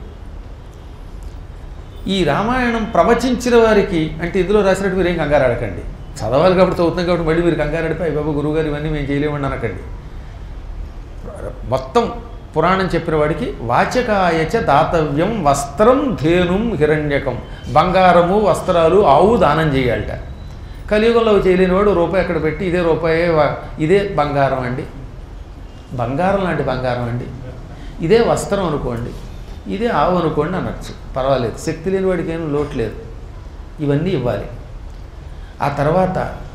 ఈ రామాయణం ప్రవచించిన వారికి అంటే ఇందులో రాసినట్టు మీరు ఏం కంగారు ఆడకండి చదవాలి కాబట్టి చదువుతున్నాం కాబట్టి మళ్ళీ మీరు కంగారు ఆడిపోయి బాబు గురువుగారు ఇవన్నీ మేము చేయలేమని అనకండి మొత్తం పురాణం చెప్పిన వాడికి వాచకాయచ దాతవ్యం వస్త్రం ధేనుం హిరణ్యకం బంగారము వస్త్రాలు ఆవు దానం చేయాలట కలియుగంలో అవి చేయలేని వాడు రూపాయి అక్కడ పెట్టి ఇదే రూపాయే వా- ఇదే బంగారం అండి బంగారం లాంటి బంగారం అండి ఇదే వస్త్రం అనుకోండి ఇదే ఆవు అనుకోండి అనొచ్చు పర్వాలేదు శక్తి లేని వాడికి ఏం లోటు లేదు ఇవన్నీ ఇవ్వాలి ఆ తర్వాత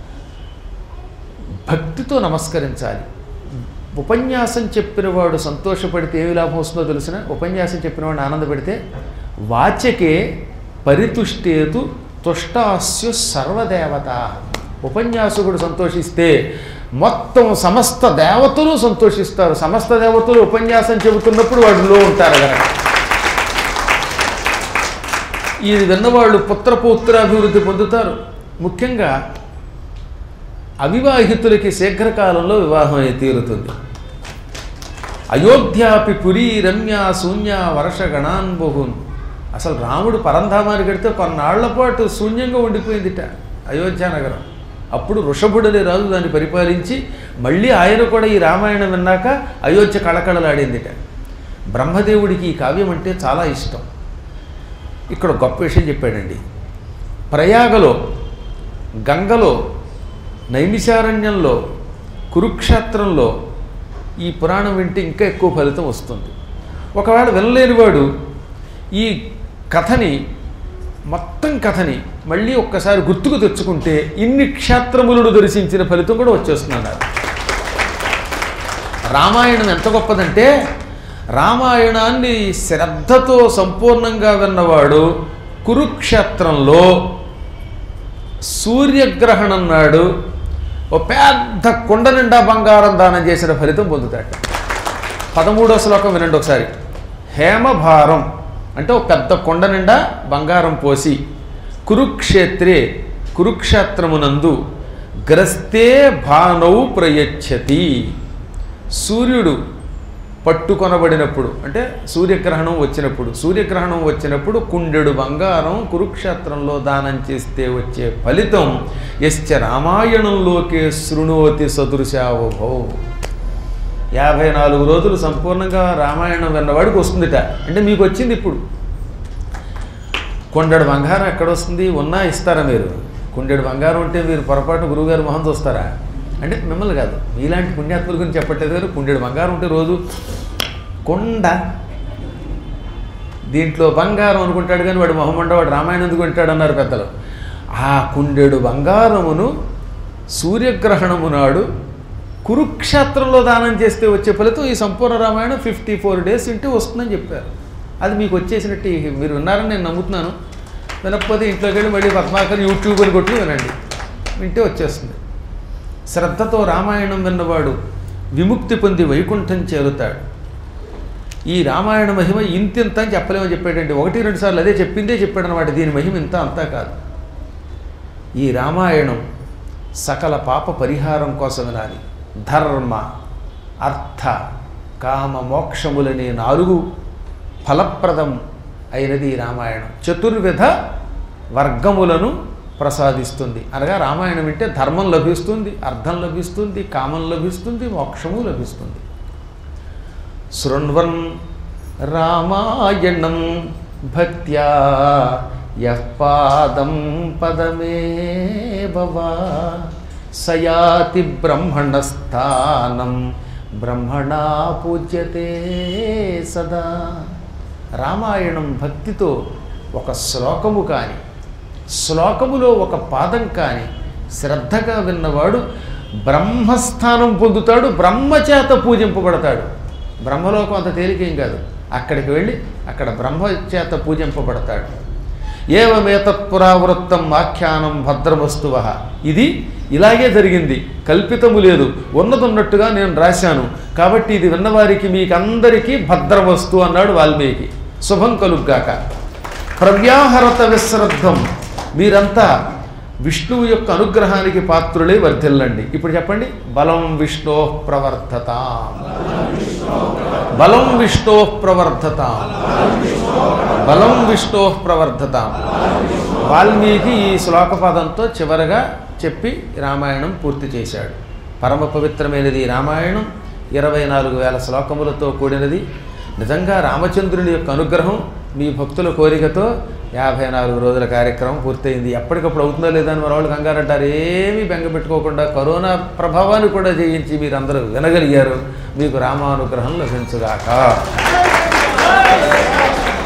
భక్తితో నమస్కరించాలి ఉపన్యాసం చెప్పినవాడు సంతోషపడితే ఏమి లాభం వస్తుందో తెలిసిన ఉపన్యాసం చెప్పినవాడిని ఆనందపెడితే వాచకే పరితుష్టేతు తుష్టాస్యు సర్వదేవత ఉపన్యాసకుడు సంతోషిస్తే మొత్తం సమస్త దేవతలు సంతోషిస్తారు సమస్త దేవతలు ఉపన్యాసం చెబుతున్నప్పుడు వాడిలో ఉంటారు కనుక ఇది విన్నవాళ్ళు పుత్రపౌత్రాభివృద్ధి పొందుతారు ముఖ్యంగా అవివాహితులకి శీఘ్రకాలంలో వివాహం అయి తీరుతుంది అయోధ్యాపి పురీ రమ్య శూన్య వర్ష గణాన్ బహున్ అసలు రాముడు పరంధామానికి వెడితే కొన్నాళ్ల పాటు శూన్యంగా ఉండిపోయిందిట అయోధ్య నగరం అప్పుడు వృషభుడనే రాజు దాన్ని పరిపాలించి మళ్ళీ ఆయన కూడా ఈ రామాయణం విన్నాక అయోధ్య కళకళలాడిందిట బ్రహ్మదేవుడికి ఈ కావ్యం అంటే చాలా ఇష్టం ఇక్కడ గొప్ప విషయం చెప్పాడండి ప్రయాగలో గంగలో నైమిషారణ్యంలో కురుక్షేత్రంలో ఈ పురాణం వింటే ఇంకా ఎక్కువ ఫలితం వస్తుంది ఒకవేళ వినలేనివాడు ఈ కథని మొత్తం కథని మళ్ళీ ఒక్కసారి గుర్తుకు తెచ్చుకుంటే ఇన్ని క్షేత్రములను దర్శించిన ఫలితం కూడా వచ్చేస్తున్నారు రామాయణం ఎంత గొప్పదంటే రామాయణాన్ని శ్రద్ధతో సంపూర్ణంగా విన్నవాడు కురుక్షేత్రంలో సూర్యగ్రహణం నాడు ఓ పెద్ద కుండ నిండా బంగారం దానం చేసిన ఫలితం పొందుతాడు పదమూడో శ్లోకం వినండి ఒకసారి హేమభారం అంటే ఒక పెద్ద కొండ నిండా బంగారం పోసి కురుక్షేత్రే కురుక్షేత్రమునందు గ్రస్తే భానౌ ప్రయచ్చతి సూర్యుడు పట్టుకొనబడినప్పుడు అంటే సూర్యగ్రహణం వచ్చినప్పుడు సూర్యగ్రహణం వచ్చినప్పుడు కుండెడు బంగారం కురుక్షేత్రంలో దానం చేస్తే వచ్చే ఫలితం యశ్చ రామాయణంలోకే శృణోతి సదృశావభౌ యాభై నాలుగు రోజులు సంపూర్ణంగా రామాయణం విన్నవాడికి వస్తుందిట అంటే మీకు వచ్చింది ఇప్పుడు కొండెడు బంగారం ఎక్కడ వస్తుంది ఉన్నా ఇస్తారా మీరు కుండెడు బంగారం ఉంటే మీరు పొరపాటు గురువుగారు మొహం చూస్తారా అంటే మిమ్మల్ని కాదు మీలాంటి పుణ్యాత్ముల గురించి చెప్పట్లేదు కానీ కుండెడు బంగారం ఉంటే రోజు కొండ దీంట్లో బంగారం అనుకుంటాడు కానీ వాడు మొహం ఉండ వాడు రామాయణం ఎందుకు వింటాడు అన్నారు పెద్దలు ఆ కుండెడు బంగారమును సూర్యగ్రహణము నాడు కురుక్షేత్రంలో దానం చేస్తే వచ్చే ఫలితం ఈ సంపూర్ణ రామాయణం ఫిఫ్టీ ఫోర్ డేస్ ఇంటూ వస్తుందని చెప్పారు అది మీకు వచ్చేసినట్టు మీరు విన్నారని నేను నమ్ముతున్నాను వినకపోతే ఇంట్లోకి వెళ్ళి మళ్ళీ పద్మాకర్ యూట్యూబ్ అని కొట్టి వినండి వింటే వచ్చేస్తుంది శ్రద్ధతో రామాయణం విన్నవాడు విముక్తి పొంది వైకుంఠం చేరుతాడు ఈ రామాయణ మహిమ ఇంతింత అని చెప్పలేమని చెప్పాడండి ఒకటి రెండు సార్లు అదే చెప్పిందే చెప్పాడు అనమాట దీని మహిమ ఇంత అంతా కాదు ఈ రామాయణం సకల పాప పరిహారం కోసం వినాలి ధర్మ అర్థ కామ మోక్షములనే నాలుగు ఫలప్రదం అయినది ఈ రామాయణం చతుర్విధ వర్గములను ప్రసాదిస్తుంది అనగా రామాయణం వింటే ధర్మం లభిస్తుంది అర్థం లభిస్తుంది కామం లభిస్తుంది మోక్షము లభిస్తుంది శృణ్వన్ రామాయణం భక్త్యా యః పాదం పదమే భవా సయాతి బ్రహ్మణస్థానం బ్రహ్మణా పూజ్యతే సదా రామాయణం భక్తితో ఒక శ్లోకము కానీ శ్లోకములో ఒక పాదం కానీ శ్రద్ధగా విన్నవాడు బ్రహ్మస్థానం పొందుతాడు బ్రహ్మచేత పూజింపబడతాడు బ్రహ్మలోకం అంత తేలికేం కాదు అక్కడికి వెళ్ళి అక్కడ బ్రహ్మచేత పూజింపబడతాడు ఏవమేతత్పురావృత్తం ఆఖ్యానం భద్రవస్తువ ఇది ఇలాగే జరిగింది కల్పితము లేదు ఉన్నదున్నట్టుగా నేను రాశాను కాబట్టి ఇది విన్నవారికి మీకందరికీ భద్రవస్తు అన్నాడు వాల్మీకి శుభం కలుగ్గాక ప్రవ్యాహరత విశ్రద్ధం మీరంతా విష్ణువు యొక్క అనుగ్రహానికి పాత్రులే వర్ధిల్లండి ఇప్పుడు చెప్పండి బలం విష్ణో ప్రవర్ధతాం బలం విష్ణో ప్రవర్ధతాం బలం విష్ణో ప్రవర్ధతాం వాల్మీకి ఈ శ్లోకపదంతో చివరగా చెప్పి రామాయణం పూర్తి చేశాడు పరమ పవిత్రమైనది ఈ రామాయణం ఇరవై నాలుగు వేల శ్లోకములతో కూడినది నిజంగా రామచంద్రుని యొక్క అనుగ్రహం మీ భక్తుల కోరికతో యాభై నాలుగు రోజుల కార్యక్రమం పూర్తయింది ఎప్పటికప్పుడు అవుతుందో లేదో అని మన వాళ్ళు కంగారు అంటారు ఏమీ బెంగ పెట్టుకోకుండా కరోనా ప్రభావాన్ని కూడా జయించి మీరందరూ వినగలిగారు మీకు రామానుగ్రహం లభించుగాక